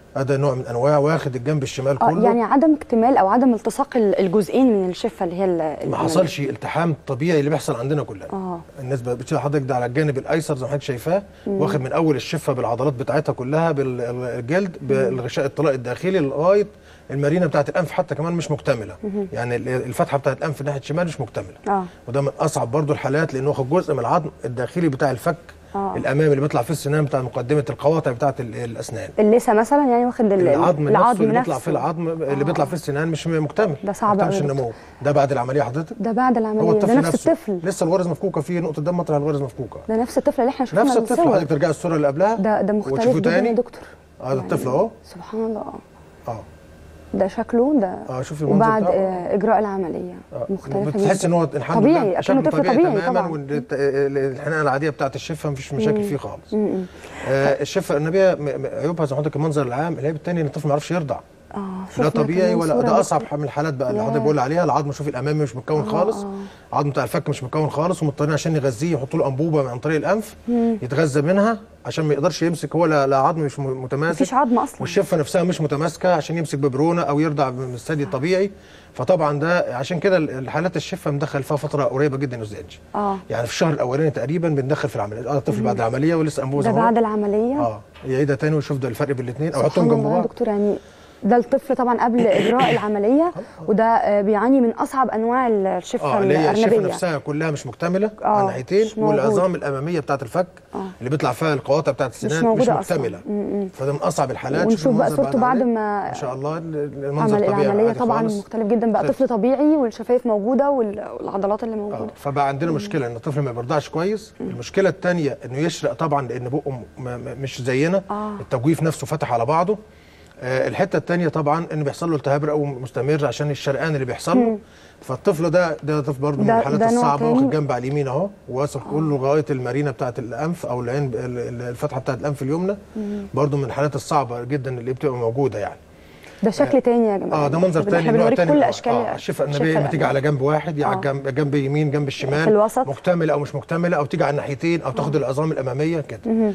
هذا نوع من انواع واخد الجنب الشمال اه كله يعني عدم اكتمال او عدم التصاق ال- الجزئين من الشفه اللي هي ال- ما الأمامية. حصلش التحام طبيعي اللي بيحصل عندنا كلنا اه النسبه بتشوف حضرتك ده على الجانب الايسر زي ما حضرتك شايفاه واخد من اول الشفه بالعضلات بتاعتها كلها بالجلد بالغشاء الطلائي الداخلي لغايه المارينا بتاعت الانف حتى كمان مش مكتمله يعني ال- الفتحه بتاعت الانف ناحيه الشمال مش مكتمله اه وده من اصعب برضو الحالات لانه واخد جزء من العظم الداخلي بتاع الفك آه. الامامي اللي بيطلع فيه السنان بتاع مقدمه القواطع بتاعت ال- الاسنان اللثه مثلا يعني واخد ال- العظم, العظم نفسه اللي بيطلع نفسه. فيه العظم اللي بيطلع فيه السنان مش مكتمل ده صعب ما بيكتملش أوي يا النمو ده بعد العمليه حضرتك ده بعد هو العمليه الطفل ده نفس نفسه الطفل لسه الغرز مفكوكه فيه نقطه دم طلع الغرز مفكوكه ده نفس الطفل اللي احنا شفنا نفس الطفل الصور. حضرتك ترجع الصوره اللي قبلها ده ده مختلف وتشوفه جدا تاني يا دكتور اه ده الطفل اهو سبحان الله اه اه ده شكله ده اه شوفي المنظر وبعد بتاعه. آه، اجراء العمليه آه. مختلفه بتحس جدا. ان هو الحمد طبيعي لله اكنه شكله طفل طبيعي تماما طبعا والت- الحنانه العاديه بتاعت الشفه مفيش مشاكل فيه خالص م- م. آه الشفه النبيه م- م- عيوبها زي ما حضرتك المنظر العام العيب الثاني ان الطفل ما يعرفش يرضع اه لا شفنا طبيعي كمان ولا صورة ده لك- اصعب من الحالات بقى اللي ياه. حضرتك بقول عليها العظم شوفي الامامي مش متكون خالص آه. العظم بتاع الفك مش متكون خالص ومضطرين عشان يغذيه يحطوا له انبوبه عن طريق الانف يتغذى منها عشان ما يقدرش يمسك هو لا, لا عظم مش م- متماسك مفيش عظم اصلا والشفه نفسها مش متماسكه عشان يمسك ببرونه او يرضع من الثدي الطبيعي فطبعا ده عشان كده الحالات الشفه مدخل فيها فتره قريبه جدا يا استاذ إنجي. اه يعني في الشهر الاولاني تقريبا بندخل في العمليه اه الطفل بعد العمليه ولسه انبوبه ده زي ما هو. بعد العمليه اه يعيدها تاني ويشوف ده الفرق بين الاثنين او سبحان يحطهم جنب الله يا بعض دكتور يعني ده الطفل طبعا قبل اجراء العمليه وده آه، بيعاني من اصعب انواع الشفه اه اللي هي الشفه الارنبيه نفسها كلها مش مكتمله آه، على الناحيتين مش موجود. والعظام الاماميه بتاعه الفك آه. اللي بيطلع فيها القواطع بتاعه السنان مش, موجودة أصلاً. مكتمله فده من اصعب الحالات ونشوف شوف بقى المنظر صورته بعد العملية. ما ما شاء الله المنظر عمل طبيعي العمليه عادي طبعا خالص. مختلف جدا بقى طيب. طفل طبيعي والشفايف موجوده وال- والعضلات اللي آه. موجوده فبقى عندنا مشكله ان الطفل ما بيرضعش كويس المشكله الثانيه انه يشرق طبعا لان بقه م- م- مش زينا آه. التجويف نفسه فتح على بعضه آه الحته الثانيه طبعا انه بيحصل له التهاب رئوي مستمر عشان الشرقان اللي بيحصل له فالطفل ده ده طفل برضه من ده- الحالات ده نوع الصعبه تاني. واخد جنب على اليمين اهو واصل كله لغايه المارينا بتاعه الانف او العين ال- ال- الفتحه بتاعه الانف اليمنى برضه من الحالات الصعبه جدا اللي بتبقى موجوده يعني ده شكل تاني يا جماعه اه ده منظر احنا تاني نوع بنوريك تاني كل آه، اشكال آه الشفه النبيه لما تيجي على جنب واحد يعني آه. جنب جنب يمين جنب الشمال في الوسط. مكتمله او مش مكتمله او تيجي على الناحيتين او تاخد العظام الاماميه كده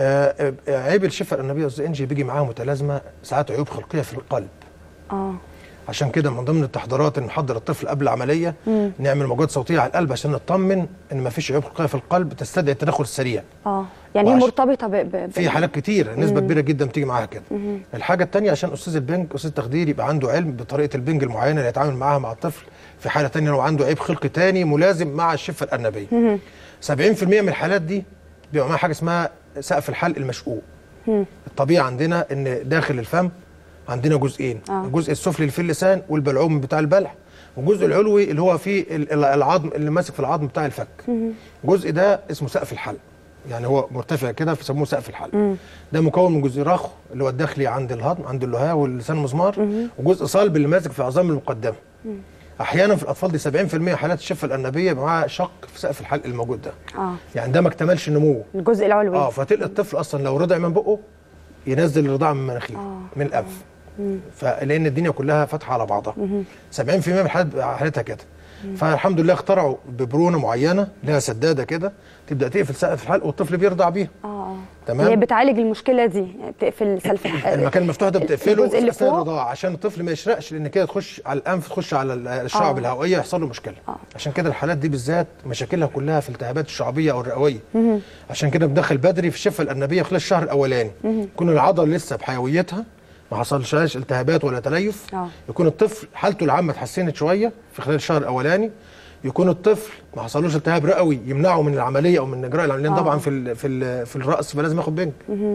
آه آه، عيب الشفه النبيه الزئنجي بيجي معاها متلازمه ساعات عيوب خلقيه في القلب اه عشان كده من ضمن التحضيرات ان نحضر الطفل قبل العمليه نعمل موجات صوتيه على القلب عشان نطمن ان ما فيش عيوب خلقيه في القلب تستدعي التدخل السريع اه يعني هي وعش- مرتبطه ب, ب... ب... في حالات كتير نسبه كبيره جدا بتيجي معاها كده الحاجه الثانيه عشان استاذ البنج استاذ التخدير يبقى عنده علم بطريقه البنج المعينه اللي يتعامل معاها مع الطفل في حاله ثانيه لو عنده عيب خلقي ثاني ملازم مع الشفه الارنبيه 70% من الحالات دي بيبقى معاها حاجه اسمها سقف الحلق المشقوق الطبيعه عندنا ان داخل الفم عندنا جزئين آه. الجزء السفلي اللي في اللسان والبلعوم بتاع البلع والجزء العلوي اللي هو فيه ال- ال- العظم اللي ماسك في العظم بتاع الفك الجزء ده اسمه سقف الحلق يعني هو مرتفع كده فسموه سقف الحلق ده مكون من جزء رخو اللي هو الداخلي عند الهضم عند اللهاه واللسان المسمار وجزء صلب اللي ماسك في العظام المقدمه احيانا في الاطفال دي 70% حالات الشفه الارنبيه معاها شق في سقف الحلق الموجود ده اه يعني ده ما اكتملش نموه الجزء العلوي اه فتلقى الطفل اصلا لو رضع من بقه ينزل الرضاعه من مناخيره آه. من الانف فلان الدنيا كلها فاتحه على بعضها 70% من الحالات حالتها كده فالحمد لله اخترعوا ببرونه معينه لها سداده كده تبدا تقفل سقف الحلق والطفل بيرضع بيها اه اه تمام. هي بتعالج المشكله دي يعني بتقفل سلف الح- المكان المفتوح ده بتقفله الجزء اللي اثناء فوق الرضاعه عشان الطفل ما يشرقش لان كده تخش على الانف تخش على الشعب آه. الهوائيه يحصل له مشكله آه. عشان كده الحالات دي بالذات مشاكلها كلها في الالتهابات الشعبيه او الرئويه عشان كده بندخل بدري في الشفه الارنبيه خلال الشهر الاولاني يكون العضله لسه بحيويتها ما حصلش التهابات ولا تليف آه. يكون الطفل حالته العامه اتحسنت شويه في خلال الشهر الاولاني يكون الطفل ما حصلوش التهاب رئوي يمنعه من العمليه او من اجراء العمليه آه. طبعا في ال في ال في الراس فلازم ياخد بنج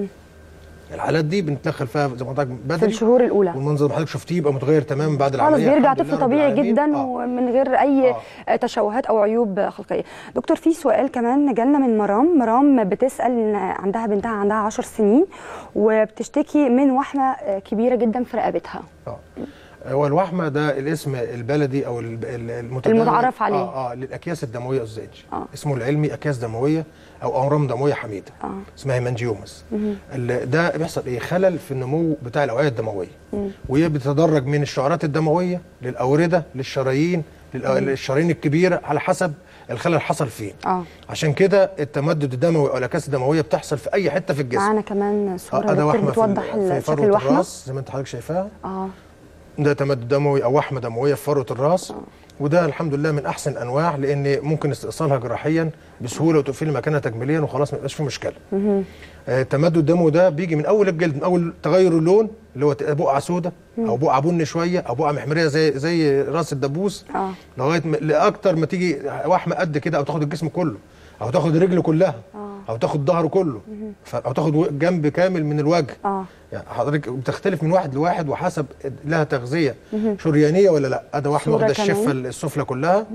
الحالات دي بنتدخل فيها زي ما قلت لك في بدري الشهور الاولى والمنظر اللي حضرتك شفتيه يبقى متغير تماما بعد خلاص العمليه بيرجع الحمد لله طفل رب طبيعي العالمين. جدا آه. ومن غير اي آه. تشوهات او عيوب خلقيه دكتور في سؤال كمان جالنا من مرام مرام بتسال إن عندها بنتها عندها 10 سنين وبتشتكي من وحمه كبيره جدا في رقبتها اه هو الوحمه ده الاسم البلدي او ال- ال- المتداول المتعارف عليه. اه, آه للاكياس الدمويه الزيج آه. اسمه العلمي اكياس دمويه او اورام دمويه حميده آه. اسمها هيمانجيومس ال- ده بيحصل ايه خلل في النمو بتاع الاوعيه الدمويه وهي بتتدرج من الشعرات الدمويه للاورده للشرايين للأ- للشرايين الكبيره على حسب الخلل حصل فين اه عشان كده التمدد الدموي او الاكاسه الدمويه بتحصل في اي حته في الجسم معانا كمان صوره آه، ده دكتور وحمه بتوضح في, ال- في شكل فروه الوحمه الراس زي ما انت حضرتك شايفاها اه ده تمدد دموي او وحمه دمويه في فروه الراس وده الحمد لله من احسن الانواع لان ممكن استئصالها جراحيا بسهوله وتقفل مكانها تجميليا وخلاص ما يبقاش فيه مشكله. آه، التمدد الدموي ده بيجي من اول الجلد من اول تغير اللون اللي هو تبقى بقعه سوداء او بقعه بني شويه او بقعه محمريه زي زي راس الدبوس اه لغايه ما- لاكتر ما تيجي وحمه قد كده او تاخد الجسم كله او تاخد الرجل كلها او تاخد ظهره كله ف- او تاخد و- جنب كامل من الوجه اه يعني حضرتك بتختلف من واحد لواحد وحسب لها تغذيه شريانيه ولا لا ادي واحده صورة واخده كمان. الشفه السفلى كلها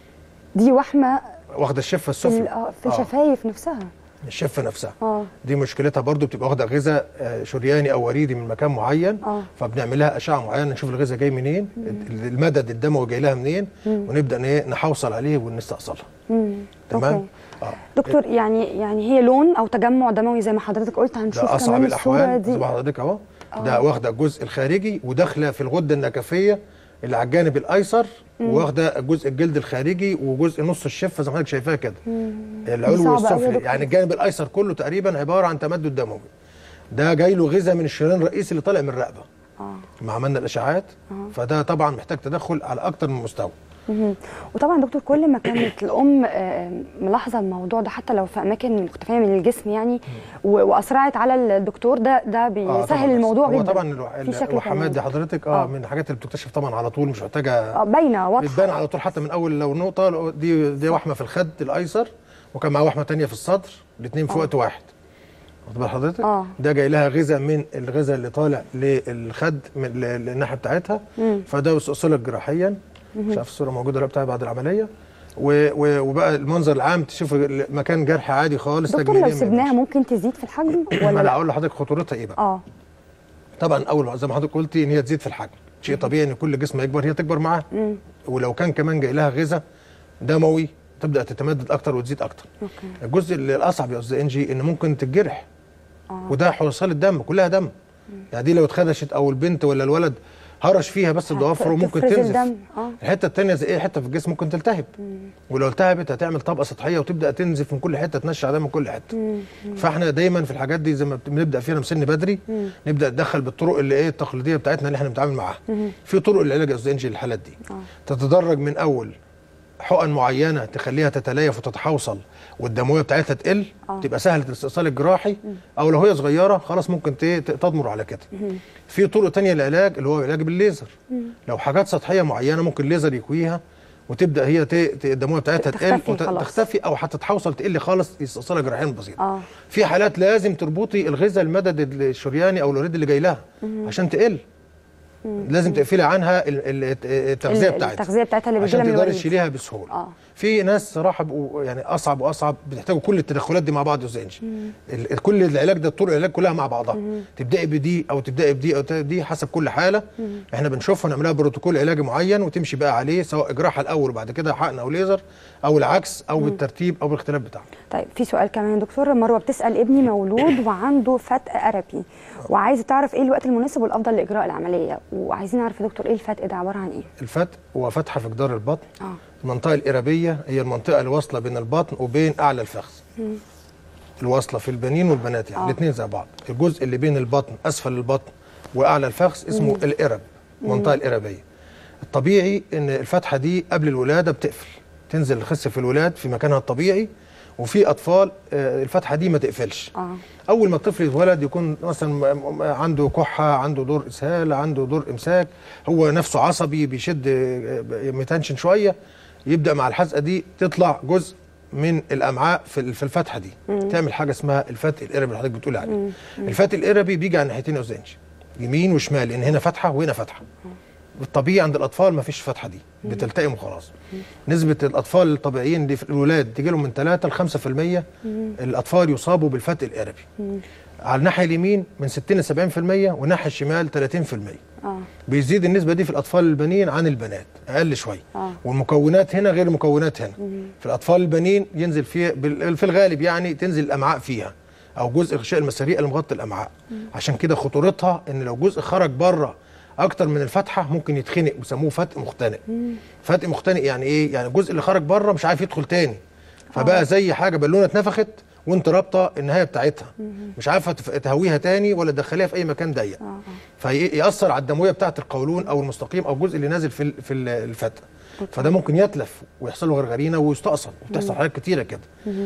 دي وحمه واخده الشفه في ال- السفلى آه، في آه، الشفايف نفسها الشفه نفسها اه دي مشكلتها برضو بتبقى واخده غذاء آه، شرياني او وريدي من مكان معين آه. فبنعمل لها اشعه معينه نشوف الغذاء جاي منين المدد الدموي جاي لها منين ونبدا ن- نحوصل عليه ونستأصلها امم تمام أوكي. اه دكتور يعني يعني هي لون او تجمع دموي زي ما حضرتك قلت هنشوف ده اصعب كمان الصوره الاحوال دي زي ما حضرتك اهو ده واخده الجزء الخارجي وداخله في الغده النكفيه اللي على الجانب الايسر واخده جزء الجلد الخارجي وجزء نص الشفه زي ما حضرتك شايفاها كده دي العلوي صعبة أوي يا والسفلي دكتور. يعني الجانب الايسر كله تقريبا عباره عن تمدد دموي ده جاي له غذاء من الشريان الرئيسي اللي طالع من الرقبه اه ما عملنا الاشعاعات فده طبعا محتاج تدخل على اكتر من مستوى مهم. وطبعا دكتور كل ما كانت الام آه، ملاحظه الموضوع ده حتى لو في اماكن مختلفه من الجسم يعني و- واسرعت على الدكتور ده ده آه، بيسهل طبعاً. الموضوع هو جدا طبعا الوح- في شكل الوحمات كمان. دي حضرتك اه, آه. من الحاجات اللي بتكتشف طبعا على طول مش محتاجه اه باينه واضحه بتبان على طول حتى من اول لو نقطه دي دي وحمه في الخد الايسر وكان معاه وحمه تانية في الصدر الاثنين في وقت واحد واخد بال حضرتك آه. ده جاي لها غذاء من الغذاء اللي طالع للخد من ل- للناحيه بتاعتها فده استئصلت جراحيا شاف الصوره موجوده اللي بتاعها بعد العمليه و- و- وبقى المنظر العام تشوف مكان جرح عادي خالص دكتور تجميليا لو ما سبناها يبانش. ممكن تزيد في الحجم ما ولا انا لا اقول لحضرتك خطورتها ايه بقى اه طبعا اول زي ما حضرتك قلتي ان هي تزيد في الحجم شيء طبيعي ان كل جسم يكبر هي تكبر معاه ولو كان كمان جاي لها غذاء دموي تبدا تتمدد اكتر وتزيد اكتر اوكي الجزء اللي الاصعب يا استاذ انجي ان ممكن تتجرح اه وده حصال الدم كلها دم يعني دي لو اتخدشت او البنت ولا الولد هرش فيها بس الضوافر وممكن تفرز تنزف الدم اه الحته الثانيه زي ايه حته في الجسم ممكن تلتهب ولو التهبت هتعمل طبقه سطحيه وتبدا تنزف من كل حته تنشع دم من كل حته فاحنا دايما في الحاجات دي زي ما بنبدا فيها من سن بدري نبدا ندخل بالطرق اللي ايه التقليديه بتاعتنا اللي احنا بنتعامل معاها في طرق العلاج يا استاذ انجي للحالات دي آه. تتدرج من اول حقن معينه تخليها تتليف وتتحوصل والدمويه بتاعتها تقل آه. تبقى سهله الاستئصال الجراحي او لو هي صغيره خلاص ممكن ت- ت- تضمر على كده في طرق تانية للعلاج اللي هو علاج بالليزر لو حاجات سطحيه معينه ممكن الليزر يكويها وتبدا هي ت- ت- الدمويه بتاعتها تقل تختفي خلاص. وتختفي او حتى تحوصل تقل خالص استئصالها جراحيا بسيط اه في حالات لازم تربطي الغذاء المدد الشرياني او الوريد اللي جاي لها عشان تقل لازم تقفلي عنها ال- ال- التغذيه ال- بتاعتها التغذيه بتاعتها اللي بتجيلها عشان من تقدري الوريد تشيليها بسهوله اه في ناس صراحه بقوا يعني اصعب واصعب بتحتاجوا كل التدخلات دي مع بعض يا استاذ انجي ال- كل العلاج ده طرق العلاج كلها مع بعضها تبداي بدي او تبداي بدي او تبدأي بدي حسب كل حاله احنا بنشوفها نعملها بروتوكول علاجي معين وتمشي بقى عليه سواء جراحه الاول وبعد كده حقن او ليزر او العكس او بالترتيب او بالاختلاف بتاعه طيب في سؤال كمان يا دكتور مروه بتسال ابني مولود وعنده فتق اربي وعايزه تعرف ايه الوقت المناسب والافضل لاجراء العمليه وعايزين نعرف يا دكتور ايه الفتق ده عباره عن ايه الفتق هو فتحه في جدار البطن اه المنطقه الارابيه هي المنطقه اللي واصله بين البطن وبين اعلى الفخذ الواصله في البنين والبنات يعني آه. الاثنين زي بعض الجزء اللي بين البطن اسفل البطن واعلى الفخذ اسمه الارب المنطقه الارابيه الطبيعي ان الفتحه دي قبل الولاده بتقفل تنزل الخس في الولاد في مكانها الطبيعي وفي اطفال آه، الفتحه دي ما تقفلش اه اول ما الطفل يتولد يكون مثلا م- م- عنده كحه عنده دور اسهال عنده دور امساك هو نفسه عصبي بيشد متنشن شويه يبدا مع الحزقه دي تطلع جزء من الامعاء في ال- في الفتحه دي تعمل حاجه اسمها الفتق الاربي اللي حضرتك بتقولي عليه الفتق الاربي بيجي على الناحيتين يا أستاذ إنجي. يمين وشمال لان هنا فتحه وهنا فتحه بالطبيعي عند الاطفال ما فيش فتحه دي بتلتئم وخلاص نسبه الاطفال الطبيعيين اللي في الولاد تيجي لهم من 3 ل 5% الاطفال يصابوا بالفتق الاربي على الناحيه اليمين من 60 ل 70% والناحيه الشمال 30% اه بيزيد النسبه دي في الاطفال البنين عن البنات اقل شويه آه. والمكونات هنا غير المكونات هنا في الاطفال البنين ينزل في بال- في الغالب يعني تنزل الامعاء فيها او جزء غشاء المسارية اللي مغطي الامعاء عشان كده خطورتها ان لو جزء خرج بره اكتر من الفتحه ممكن يتخنق بيسموه فتق مختنق فتق مختنق يعني ايه يعني الجزء اللي خرج بره مش عارف يدخل تاني فبقى زي حاجه بالونه اتنفخت وانت رابطه النهايه بتاعتها مش عارفه تف- تهويها تاني ولا تدخليها في اي مكان ضيق فيأثر على الدمويه بتاعه القولون او المستقيم او الجزء اللي نازل في ال- في ال- الفتق فده ممكن يتلف ويحصل له غرغرينه ويستأصل وبتحصل حاجات كتيره كده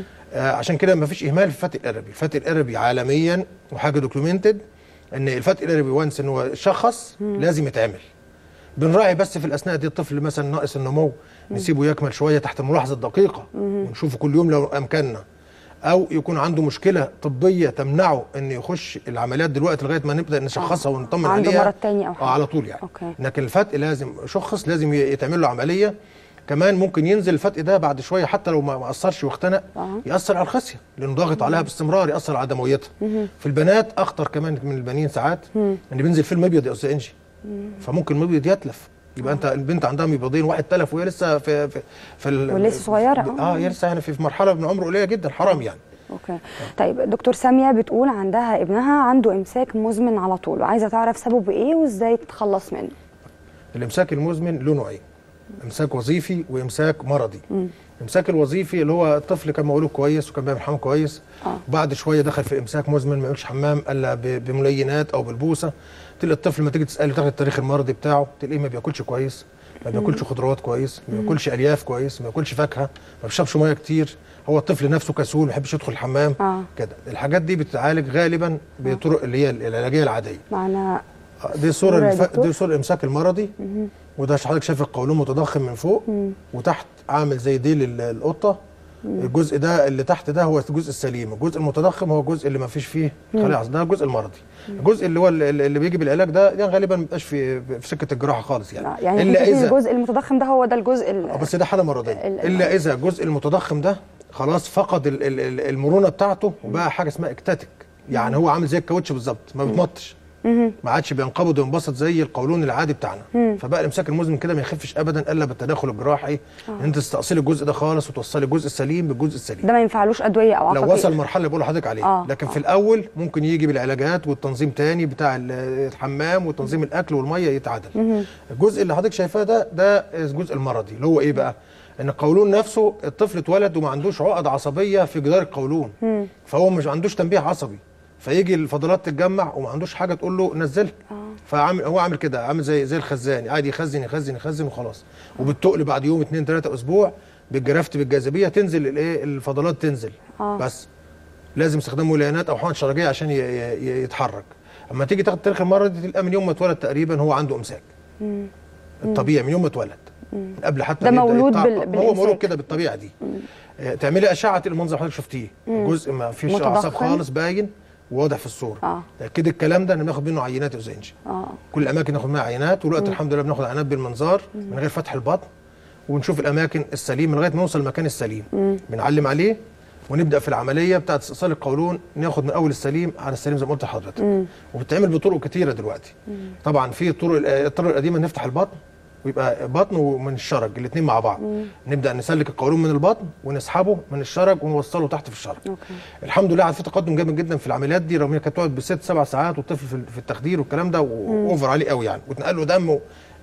آه عشان كده ما فيش اهمال في الفتق القربي الفتق القربي عالميا وحاجه دوكيومنتد ان الفتق القربي وانس ان هو شخص لازم يتعمل بنراعي بس في الاثناء دي الطفل مثلا ناقص النمو نسيبه يكمل شويه تحت ملاحظه دقيقه ونشوفه كل يوم لو امكننا او يكون عنده مشكله طبيه تمنعه ان يخش العمليات دلوقتي لغايه ما نبدا نشخصها ونطمن عنده عليها مرض تاني أو حاجة. اه على طول يعني أوكي. لكن الفتق لازم شخص لازم ي- يتعمل له عمليه كمان ممكن ينزل الفتق ده بعد شويه حتى لو ما ما اثرش واختنق آه. ياثر على الخصيه لانه ضاغط عليها باستمرار ياثر على دمويتها في البنات اخطر كمان من البنين ساعات ان بينزل فيلم ابيض يا استاذ انجي فممكن المبيض يتلف يبقى انت البنت عندها مبيضين واحد تلف وهي لسه في في, في ال- ولسه صغيرة، اه آه. هي لسه يعني في في مرحله من عمر قليله جدا حرام يعني اوكي طيب دكتور ساميه بتقول عندها ابنها عنده امساك مزمن على طول وعايزه تعرف سببه ايه وازاي تتخلص منه الامساك المزمن له نوعين امساك وظيفي وامساك مرضي الامساك الوظيفي اللي هو الطفل كان مولود كويس وكان بيعمل حمام كويس آه. وبعد شويه دخل في امساك مزمن ما يعملش حمام الا ب- بملينات او بالبوسه تلاقي الطفل لما تيجي تساله تاخد التاريخ المرضي بتاعه تلاقيه ما بياكلش كويس ما بياكلش خضروات كويس ما بياكلش الياف كويس ما بياكلش فاكهه ما بيشربش ميه كتير هو الطفل نفسه كسول ما بيحبش يدخل الحمام آه. كده الحاجات دي بتتعالج غالبا بطرق اللي هي العلاجيه العاديه معنا دي صورة صورة يا الف... دكتور. دي صورة الامساك المرضي وده حضرتك شايف القولون متضخم من فوق وتحت عامل زي ديل ال- القطة الجزء ده اللي تحت ده هو الجزء السليم الجزء المتضخم هو الجزء اللي ما فيش فيه خلايا عصب ده الجزء المرضي الجزء اللي هو ال- ال- اللي بيجي بالعلاج ده ده غالبا ما بيبقاش في في سكة الجراحة خالص يعني آه، يعني الا احنا اذا الجزء المتضخم ده هو ده الجزء ال- آه، بس ده حاله مرضيه ال- الا اذا الجزء المتضخم ده خلاص فقد ال- ال- ال- المرونه بتاعته وبقى حاجه اسمها اكتاتيك يعني هو عامل زي الكاوتش بالظبط ما بيتمطش ما عادش بينقبض وينبسط زي القولون العادي بتاعنا فبقى الامساك المزمن كده ما يخفش ابدا الا بالتدخل الجراحي ان انت تستأصلي الجزء ده خالص وتوصلي الجزء السليم بالجزء السليم ده ما ينفعلوش ادويه او لو عقاقير وصل المرحله اللي بقول لحضرتك عليها آه، لكن آه. في الاول ممكن يجي بالعلاجات والتنظيم تاني بتاع ال- الحمام وتنظيم الاكل والميه يتعادل الجزء اللي حضرتك شايفاه ده ده الجزء المرضي اللي هو ايه بقى ان القولون نفسه الطفل اتولد وما عندوش عقد عصبيه في جدار القولون فهو مش عندوش تنبيه عصبي فيجي الفضلات تتجمع وما عندوش حاجه تقول له نزلها فعامل هو عامل كده عامل زي زي الخزان عادي يخزن يخزن يخزن وخلاص وبالتقل بعد يوم اثنين ثلاثه اسبوع بالجرافت بالجاذبيه تنزل الايه الفضلات تنزل آه. بس لازم استخدام ولايات او حقن شرجيه عشان ي- ي- يتحرك اما تيجي تاخد تاريخ المرض دي تلقى من يوم ما اتولد تقريبا هو عنده امساك الطبيعي من يوم ما اتولد من قبل حتى ده ما يبدأ مولود يتعب. بال- هو بالإمساك. مولود كده بالطبيعه دي آه، تعملي اشعه المنظر حضرتك شفتيه جزء ما فيش متضخم. اعصاب خالص باين وواضح في الصوره آه. كده الكلام ده بناخد منه عينات يا أستاذ إنجي. اه كل الاماكن ناخد منها عينات والوقت الحمد لله بناخد عينات بالمنظار من غير فتح البطن ونشوف الاماكن السليمه لغايه ما نوصل المكان السليم بنعلم عليه ونبدا في العمليه بتاعه استئصال القولون ناخد من اول السليم على السليم زي ما قلت لحضرتك وبتتعمل بطرق كتيره دلوقتي طبعا في طرق الطرق القديمه نفتح البطن ويبقى بطن ومن الشرج الاثنين مع بعض نبدا نسلك القولون من البطن ونسحبه من الشرج ونوصله تحت في الشرج اوكي الحمد لله على في تقدم جامد جدا في العمليات دي رغم انها كانت تقعد بست سبع ساعات والطفل في في التخدير والكلام ده واوفر عليه قوي يعني واتنقل له دم و-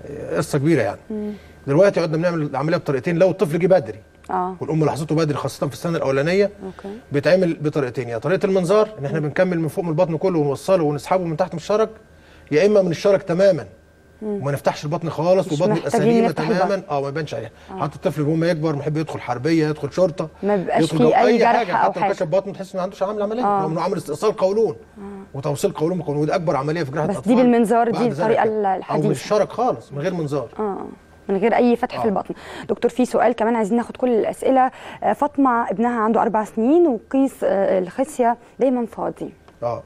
قصه كبيره يعني دلوقتي قعدنا بنعمل العمليه بطريقتين لو الطفل جه بدري اه والام لاحظته بدري خاصه في السنه الاولانيه اوكي بيتعمل بطريقتين يا طريقه المنظار ان احنا بنكمل من فوق من البطن كله ونوصله ونسحبه من تحت من الشرج يا اما من الشرج تماما وما نفتحش البطن خالص مش والبطن يبقى محتاجين سليمه نفتح تماما البطن. اه ما يبانش عليها حتى الطفل وهو ما يكبر محب يدخل حربيه يدخل شرطه ما بيبقاش يدخل فيه جو- أي جرح حاجه أو حتى حاجة. كشف بطن تحس انه ما عندوش عامل عمليه آه. رغم انه عامل استئصال قولون وتوصيل قولون بقولون ودي اكبر عمليه في جراحه بس دي الاطفال بالمنظار، دي بعد ذلك الطريقة كده. او الحديثة. من الشرج خالص من غير منظار اه من غير اي فتح في آه. البطن دكتور في سؤال كمان عايزين ناخد كل الاسئله آه، فاطمه ابنها عنده اربع سنين وقيس آه، الخصيه دايما فاضي اه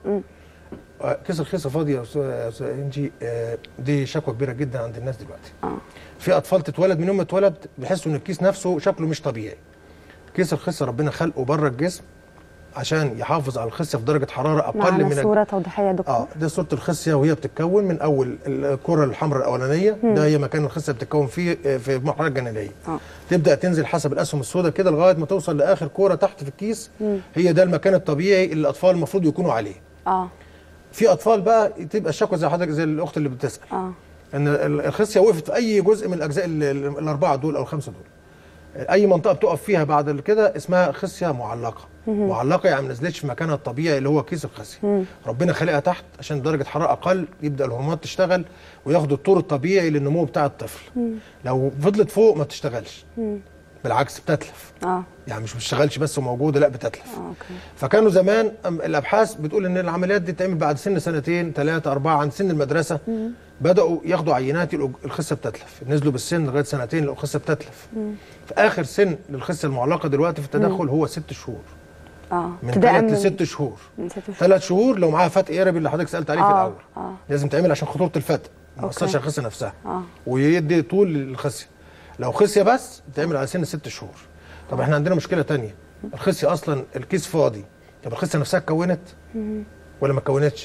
آه، كيس الخيصه فاضيه يا أستاذ- يا استاذ انجي آه، دي شكوى كبيره جدا عند الناس دلوقتي اه في اطفال تتولد من يوم ما اتولد بيحسوا ان الكيس نفسه شكله مش طبيعي كيس الخصه ربنا خلقه بره الجسم عشان يحافظ على الخصيه في درجه حراره اقل معنا من صوره توضيحيه يا دكتور اه ده صوره الخصيه وهي بتتكون من اول الكره الحمراء الاولانيه ده هي مكان الخصيه بتتكون فيه آه، في المرحله الجنينيه آه. تبدا تنزل حسب الاسهم السوداء كده لغايه ما توصل لاخر كوره تحت في الكيس هي ده المكان الطبيعي اللي الاطفال المفروض يكونوا عليه اه في اطفال بقى تبقى الشكوى زي حضرتك زي الاخت اللي بتسال اه ان ال- الخصيه وقفت في اي جزء من الاجزاء ال- ال- الاربعه دول او الخمسه دول اي منطقه بتقف فيها بعد كده اسمها خصيه معلقه معلقه يعني ما نزلتش في مكانها الطبيعي اللي هو كيس الخصيه ربنا خلقها تحت عشان درجه حراره اقل يبدا الهرمونات تشتغل وياخد الطور الطبيعي للنمو بتاع الطفل لو فضلت فوق ما بتشتغلش بالعكس بتتلف اه يعني مش بتشتغلش بس وموجوده لا بتتلف اه اوكي فكانوا زمان أم- الابحاث بتقول ان العمليات دي تعمل بعد سن سنتين ثلاثه اربعه عند سن المدرسه بداوا ياخدوا عينات يلقوا الخصه بتتلف نزلوا بالسن لغايه سنتين لقوا الخصه بتتلف في اخر سن للخصه المعلقه دلوقتي في التدخل هو ست شهور اه من ابتداء ثلاث لست شهور من ست شهور ثلاث شهور لو معاها فتق قربي اللي حضرتك سالت عليه في آه، الاول آه. لازم تعمل عشان خطوره الفتق ما أوكي. يأثرش على الخصيه نفسها آه. ويدي طول للخصيه لو خصيه بس تعمل على سن ست شهور طب احنا عندنا مشكله تانية الخصيه اصلا الكيس فاضي طب الخصيه نفسها اتكونت ولا ما اتكونتش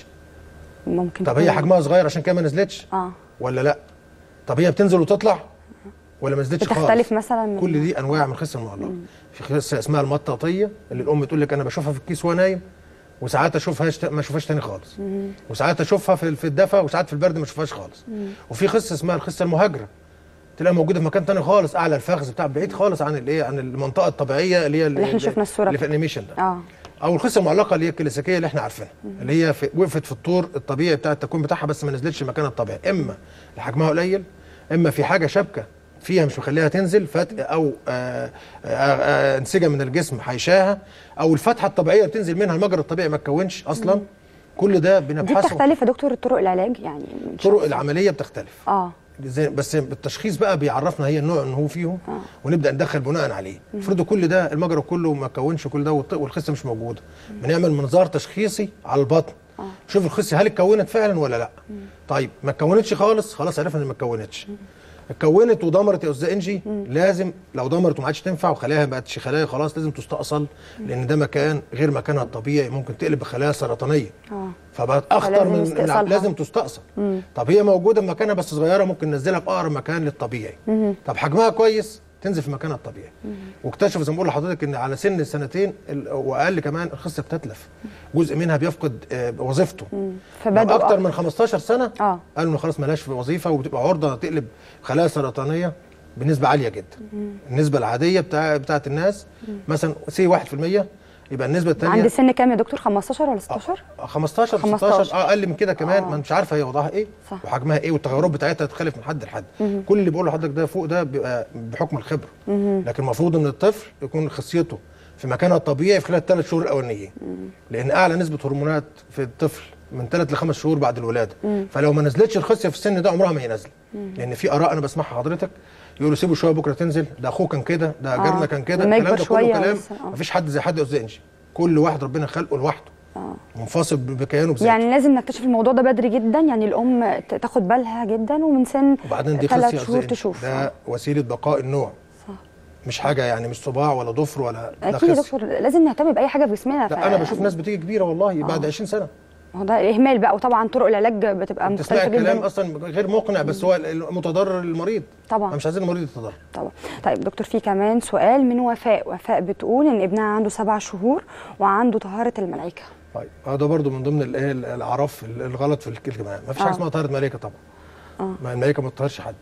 ممكن طب هي تكون- حجمها صغير عشان كده ما نزلتش اه ولا لا طب هي بتنزل وتطلع ولا ما نزلتش خالص بتختلف مثلا من كل دي انواع من الخصيه المعلقه في خصيه اسمها المطاطيه اللي الام تقول لك انا بشوفها في الكيس وانا نايم وساعات اشوفها ما اشوفهاش تاني خالص وساعات اشوفها في في الدفا وساعات في البرد ما اشوفهاش خالص وفي خصيه اسمها الخصيه المهاجره تلاقيها موجوده في مكان تاني خالص اعلى الفخذ بتاع بعيد خالص عن الايه عن المنطقه الطبيعيه اللي هي اللي احنا شفنا الصورة اللي في الانيميشن ده اه او الخصيه المعلقه اللي هي الكلاسيكيه اللي احنا عارفينها اللي هي في وقفت في الطور الطبيعي بتاع التكوين بتاعها بس ما نزلتش مكانها الطبيعي اما حجمها قليل اما في حاجه شبكه فيها مش مخليها تنزل فتق او آه، آه، آه، انسجه من الجسم حيشاها او الفتحه الطبيعيه بتنزل منها المجرى الطبيعي ما اتكونش اصلا كل ده دي بنبحثه بتختلف يا دكتور طرق العلاج يعني من طرق شخص- العمليه بتختلف اه زي بس التشخيص بقى بيعرفنا هي النوع اللي هو فيهم ونبدا ندخل بناء عليه افرضوا كل ده المجرى كله ما كونش كل ده والط- والخصيه مش موجوده بنعمل منظار تشخيصي على البطن شوف الخصيه هل اتكونت فعلا ولا لا طيب ما اتكونتش خالص خلاص عرفنا ان ما اتكونتش اتكونت ودمرت يا استاذ انجي لازم لو دمرت وما عادش تنفع وخلايا ما بقتش خلايا خلاص لازم تستأصل لان ده مكان غير مكانها الطبيعي ممكن تقلب بخلايا سرطانيه اه فبقت اخطر فلازم من استئصالها. من لازم تستأصل طب هي موجوده في مكانها بس صغيره ممكن ننزلها في اقرب مكان للطبيعي طب حجمها كويس تنزل في مكانها الطبيعي واكتشفوا زي ما بقول لحضرتك ان على سن سنتين ال- واقل كمان الخصيه بتتلف جزء منها بيفقد آه، وظيفته لو فبدأوا اكتر من 15 سنه اه قالوا انه خلاص ملاش في وظيفه وبتبقى عرضه تقلب خلايا سرطانيه بنسبه عاليه جدا النسبه العاديه بتاع بتاعت الناس مثلا سي 1% يبقى النسبه الثانيه عند سن كام يا دكتور 15 ولا 16 15 15. 16 اه اقل من كده كمان آه. ما مش عارفه هي وضعها ايه صح. وحجمها ايه والتغيرات بتاعتها تختلف من حد لحد كل اللي بقول لحضرتك ده فوق ده بيبقى بحكم الخبره لكن المفروض ان الطفل يكون خصيته في مكانها الطبيعي في خلال الثلاث شهور الاولانيين لان اعلى نسبه هرمونات في الطفل من ثلاث لخمس شهور بعد الولاده فلو ما نزلتش الخصيه في السن ده عمرها ما هي نازله لان في اراء انا بسمعها حضرتك يقولوا سيبوا شويه بكره تنزل ده اخوه كان كده ده آه. جارنا كان كده لما الكلام يكبر ده كله شوية كلام لسه، آه. مفيش حد زي حد يا انجي كل واحد ربنا خلقه لوحده منفصل ب- بكيانه بذاته يعني لازم نكتشف الموضوع ده بدري جدا يعني الام ت- تاخد بالها جدا ومن سن وبعدين دي ثلاث خصيه شهور زي تشوف ده وسيله بقاء النوع صح. مش حاجه يعني مش صباع ولا ضفر ولا ده اكيد يا خصية. دكتور لازم نهتم باي حاجه في جسمنا لا انا بشوف ناس بتيجي كبيره والله بعد 20 سنه هو ده الاهمال بقى وطبعا طرق العلاج بتبقى تسمع مختلفه الكلام جدا اصلا غير مقنع بس هو المتضرر المريض طبعا. احنا مش عايزين المريض يتضرر طبعا طيب دكتور في كمان سؤال من وفاء وفاء بتقول ان ابنها عنده سبع شهور وعنده طهاره الملائكه طيب هذا برضو من ضمن الايه الاعراف الغلط في الكلمه ما فيش حاجه آه. اسمها طهاره ملائكه طبعا آه. ما الملائكه ما بتطهرش حد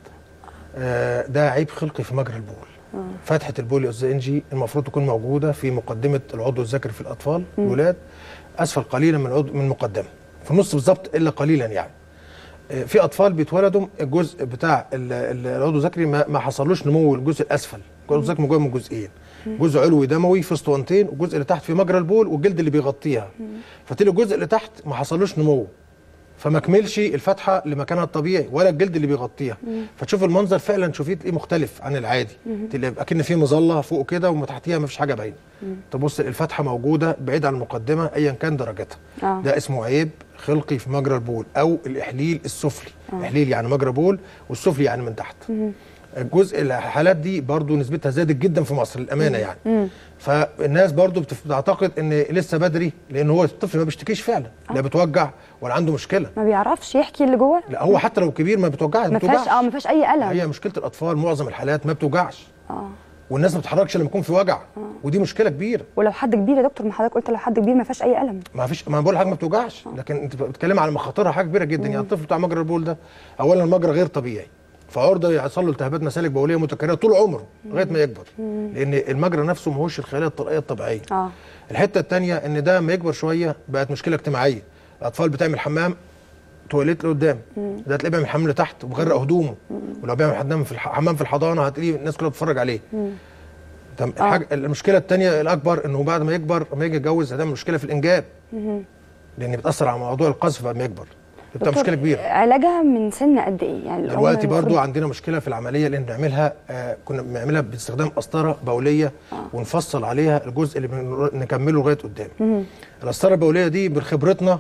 آه ده عيب خلقي في مجرى البول فتحه البول يا استاذ انجي المفروض تكون موجوده في مقدمه العضو الذكري في الاطفال الولاد اسفل قليلا من العضو من المقدمه في النص بالظبط الا قليلا يعني آه، في اطفال بيتولدوا الجزء بتاع ال- ال- العضو الذكري ما, ما حصلوش نمو الجزء الاسفل العضو الذكري مكون من جزئين جزء علوي دموي في اسطوانتين والجزء اللي تحت في مجرى البول والجلد اللي بيغطيها فتلاقي الجزء اللي تحت ما حصلوش نمو فما كملش الفتحه لمكانها الطبيعي ولا الجلد اللي بيغطيها فتشوف المنظر فعلا شوفيه تلاقيه مختلف عن العادي تلاقي اكن في مظله فوق كده ومن تحتيها ما فيش حاجه باينه تبص الفتحه موجوده بعيد عن المقدمه ايا كان درجتها آه. ده اسمه عيب خلقي في مجرى البول او الاحليل السفلي الاحليل يعني مجرى بول والسفلي يعني من تحت الجزء الحالات دي برضو نسبتها زادت جدا في مصر للامانه يعني فالناس برضو بتف- بتعتقد ان لسه بدري لان هو الطفل ما بيشتكيش فعلا لا بتوجع ولا عنده مشكله ما بيعرفش يحكي اللي جوه لا هو حتى لو كبير ما بتوجعش ما فيهاش اه ما فيهاش اي الم هي مشكله الاطفال معظم الحالات ما بتوجعش اه والناس ما بتتحركش لما يكون في وجع ودي مشكله كبيره ولو حد كبير يا دكتور ما حضرتك قلت لو حد كبير ما فيهاش اي الم ما فيش ما أنا بقول حاجه ما بتوجعش لكن انت بتتكلم على مخاطرها حاجه كبيره جدا يعني الطفل بتاع مجرى البول ده اولا المجرى غير طبيعي فعرضه يحصل له التهابات مسالك بوليه متكرره طول عمره لغايه ما يكبر لان المجرى نفسه ما هوش الخلايا الطلقيه الطبيعيه اه الحته الثانيه ان ده ما يكبر شويه بقت مشكله اجتماعيه الاطفال بتعمل حمام تواليت لقدام ده تلاقيه بيعمل حمام لتحت ومغرق هدومه ولو بيعمل حمام في الح- حمام في الحضانه هتلاقيه الناس كلها بتتفرج عليه تم الحاجه المشكله الثانيه الاكبر انه بعد ما يكبر لما يجي يتجوز هتعمل مشكله في الانجاب لان بتاثر على موضوع القذف بعد ما يكبر بتبقى دكتور، مشكله كبيره علاجها من سن قد ايه يعني الأم دلوقتي المفروض- برضو عندنا مشكله في العمليه لان بنعملها آه كنا بنعملها باستخدام قسطره بوليه ونفصل عليها الجزء اللي بن- نكمله لغايه قدام القسطره البوليه دي بخبرتنا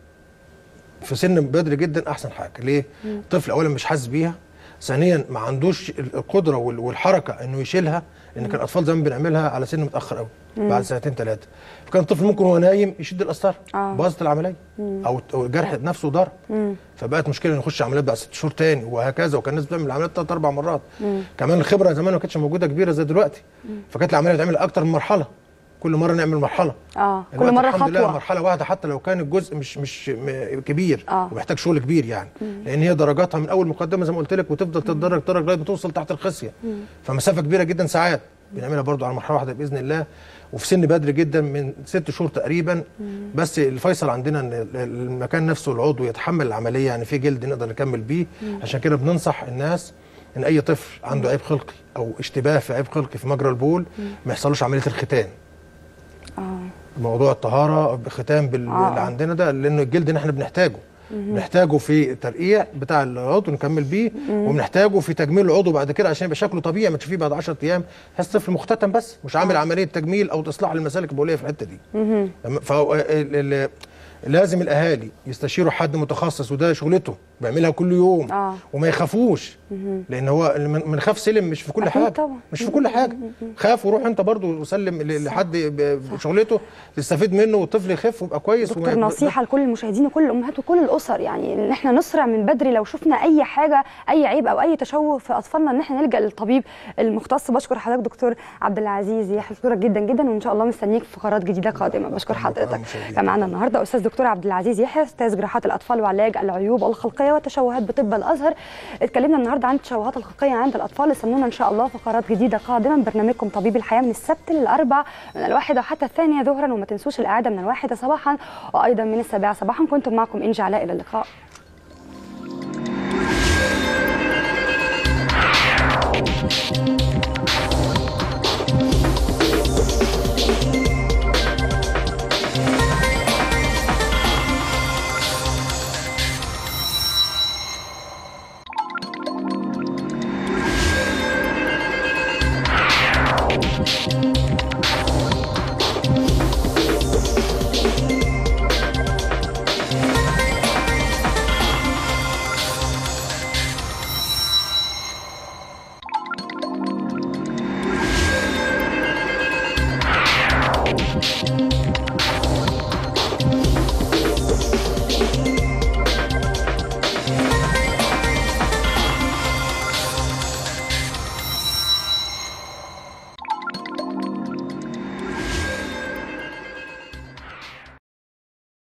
في سن بدري جدا احسن حاجه ليه الطفل اولا مش حاسس بيها ثانيا ما عندوش القدره وال- والحركه انه يشيلها لان كان الاطفال زمان بنعملها على سن متاخر قوي بعد سنتين ثلاثه فكان الطفل ممكن وهو نايم يشد القسطره آه. باظت العمليه او أو الجرح نفسه ضرب فبقت مشكله إنه يخش عمليات بعد ست شهور تاني وهكذا وكان الناس بتعمل عمليات ثلاث اربع مرات كمان الخبره زمان ما كانتش موجوده كبيره زي دلوقتي فكانت العمليه بتعمل اكتر من مرحله كل مره نعمل مرحله اه كل الوقت مره الحمد لله خطوه مرحله واحده حتى لو كان الجزء مش مش م- كبير آه. ومحتاج شغل كبير يعني لان هي درجاتها من اول مقدمه زي ما قلت لك وتفضل تتدرج تدرج لغايه ما توصل تحت الخصيه فمسافه كبيره جدا ساعات بنعملها برضو على مرحله واحده باذن الله وفي سن بدري جدا من ست شهور تقريبا بس الفيصل عندنا ان ال- المكان نفسه العضو يتحمل العمليه يعني في جلد نقدر نكمل بيه عشان كده بننصح الناس ان اي طفل عنده عيب خلقي او اشتباه في عيب خلقي في مجرى البول ما يحصلوش عمليه الختان اه موضوع الطهاره بختام بال... آه. اللي عندنا ده لانه الجلد اللي احنا بنحتاجه بنحتاجه في الترقيع بتاع العضو نكمل بيه وبنحتاجه في تجميل العضو بعد كده عشان يبقى شكله طبيعي ما تشوفيه بعد 10 ايام تحس طفل مختتم بس مش عامل عمليه تجميل او اصلاح للمسالك البوليه في الحته دي لما- فهو ال- ال- لازم الاهالي يستشيروا حد متخصص وده شغلته بيعملها كل يوم آه. وما يخافوش لان هو من من خاف سلم مش في كل أكيد حاجه طبعا. مش في كل حاجه خاف وروح انت برضو وسلم ل- لحد ب- بشغلته تستفيد منه والطفل يخف ويبقى كويس دكتور وما- نصيحه لكل المشاهدين وكل الامهات وكل الاسر يعني ان احنا نسرع من بدري لو شفنا اي حاجه اي عيب او اي تشوه في اطفالنا ان احنا نلجا للطبيب المختص بشكر حضرتك دكتور عبد العزيز يحيى بشكرك جدا جدا وان شاء الله مستنيك في فقرات جديده قادمه بشكر حضرتك مشاهدين. كان معانا النهارده استاذ دكتور عبد العزيز يحيى استاذ جراحات الاطفال وعلاج العيوب الخلقيه والتشوهات بطب الازهر اتكلمنا النهارده عن التشوهات الخلقيه عند الاطفال استنونا ان شاء الله فقرات جديده قادمه من برنامجكم طبيب الحياه من السبت للاربع من الواحده حتى الثانيه ظهرا وما تنسوش الاعاده من الواحده صباحا وايضا من السابعه صباحا كنتم معكم انجي علاء الى اللقاء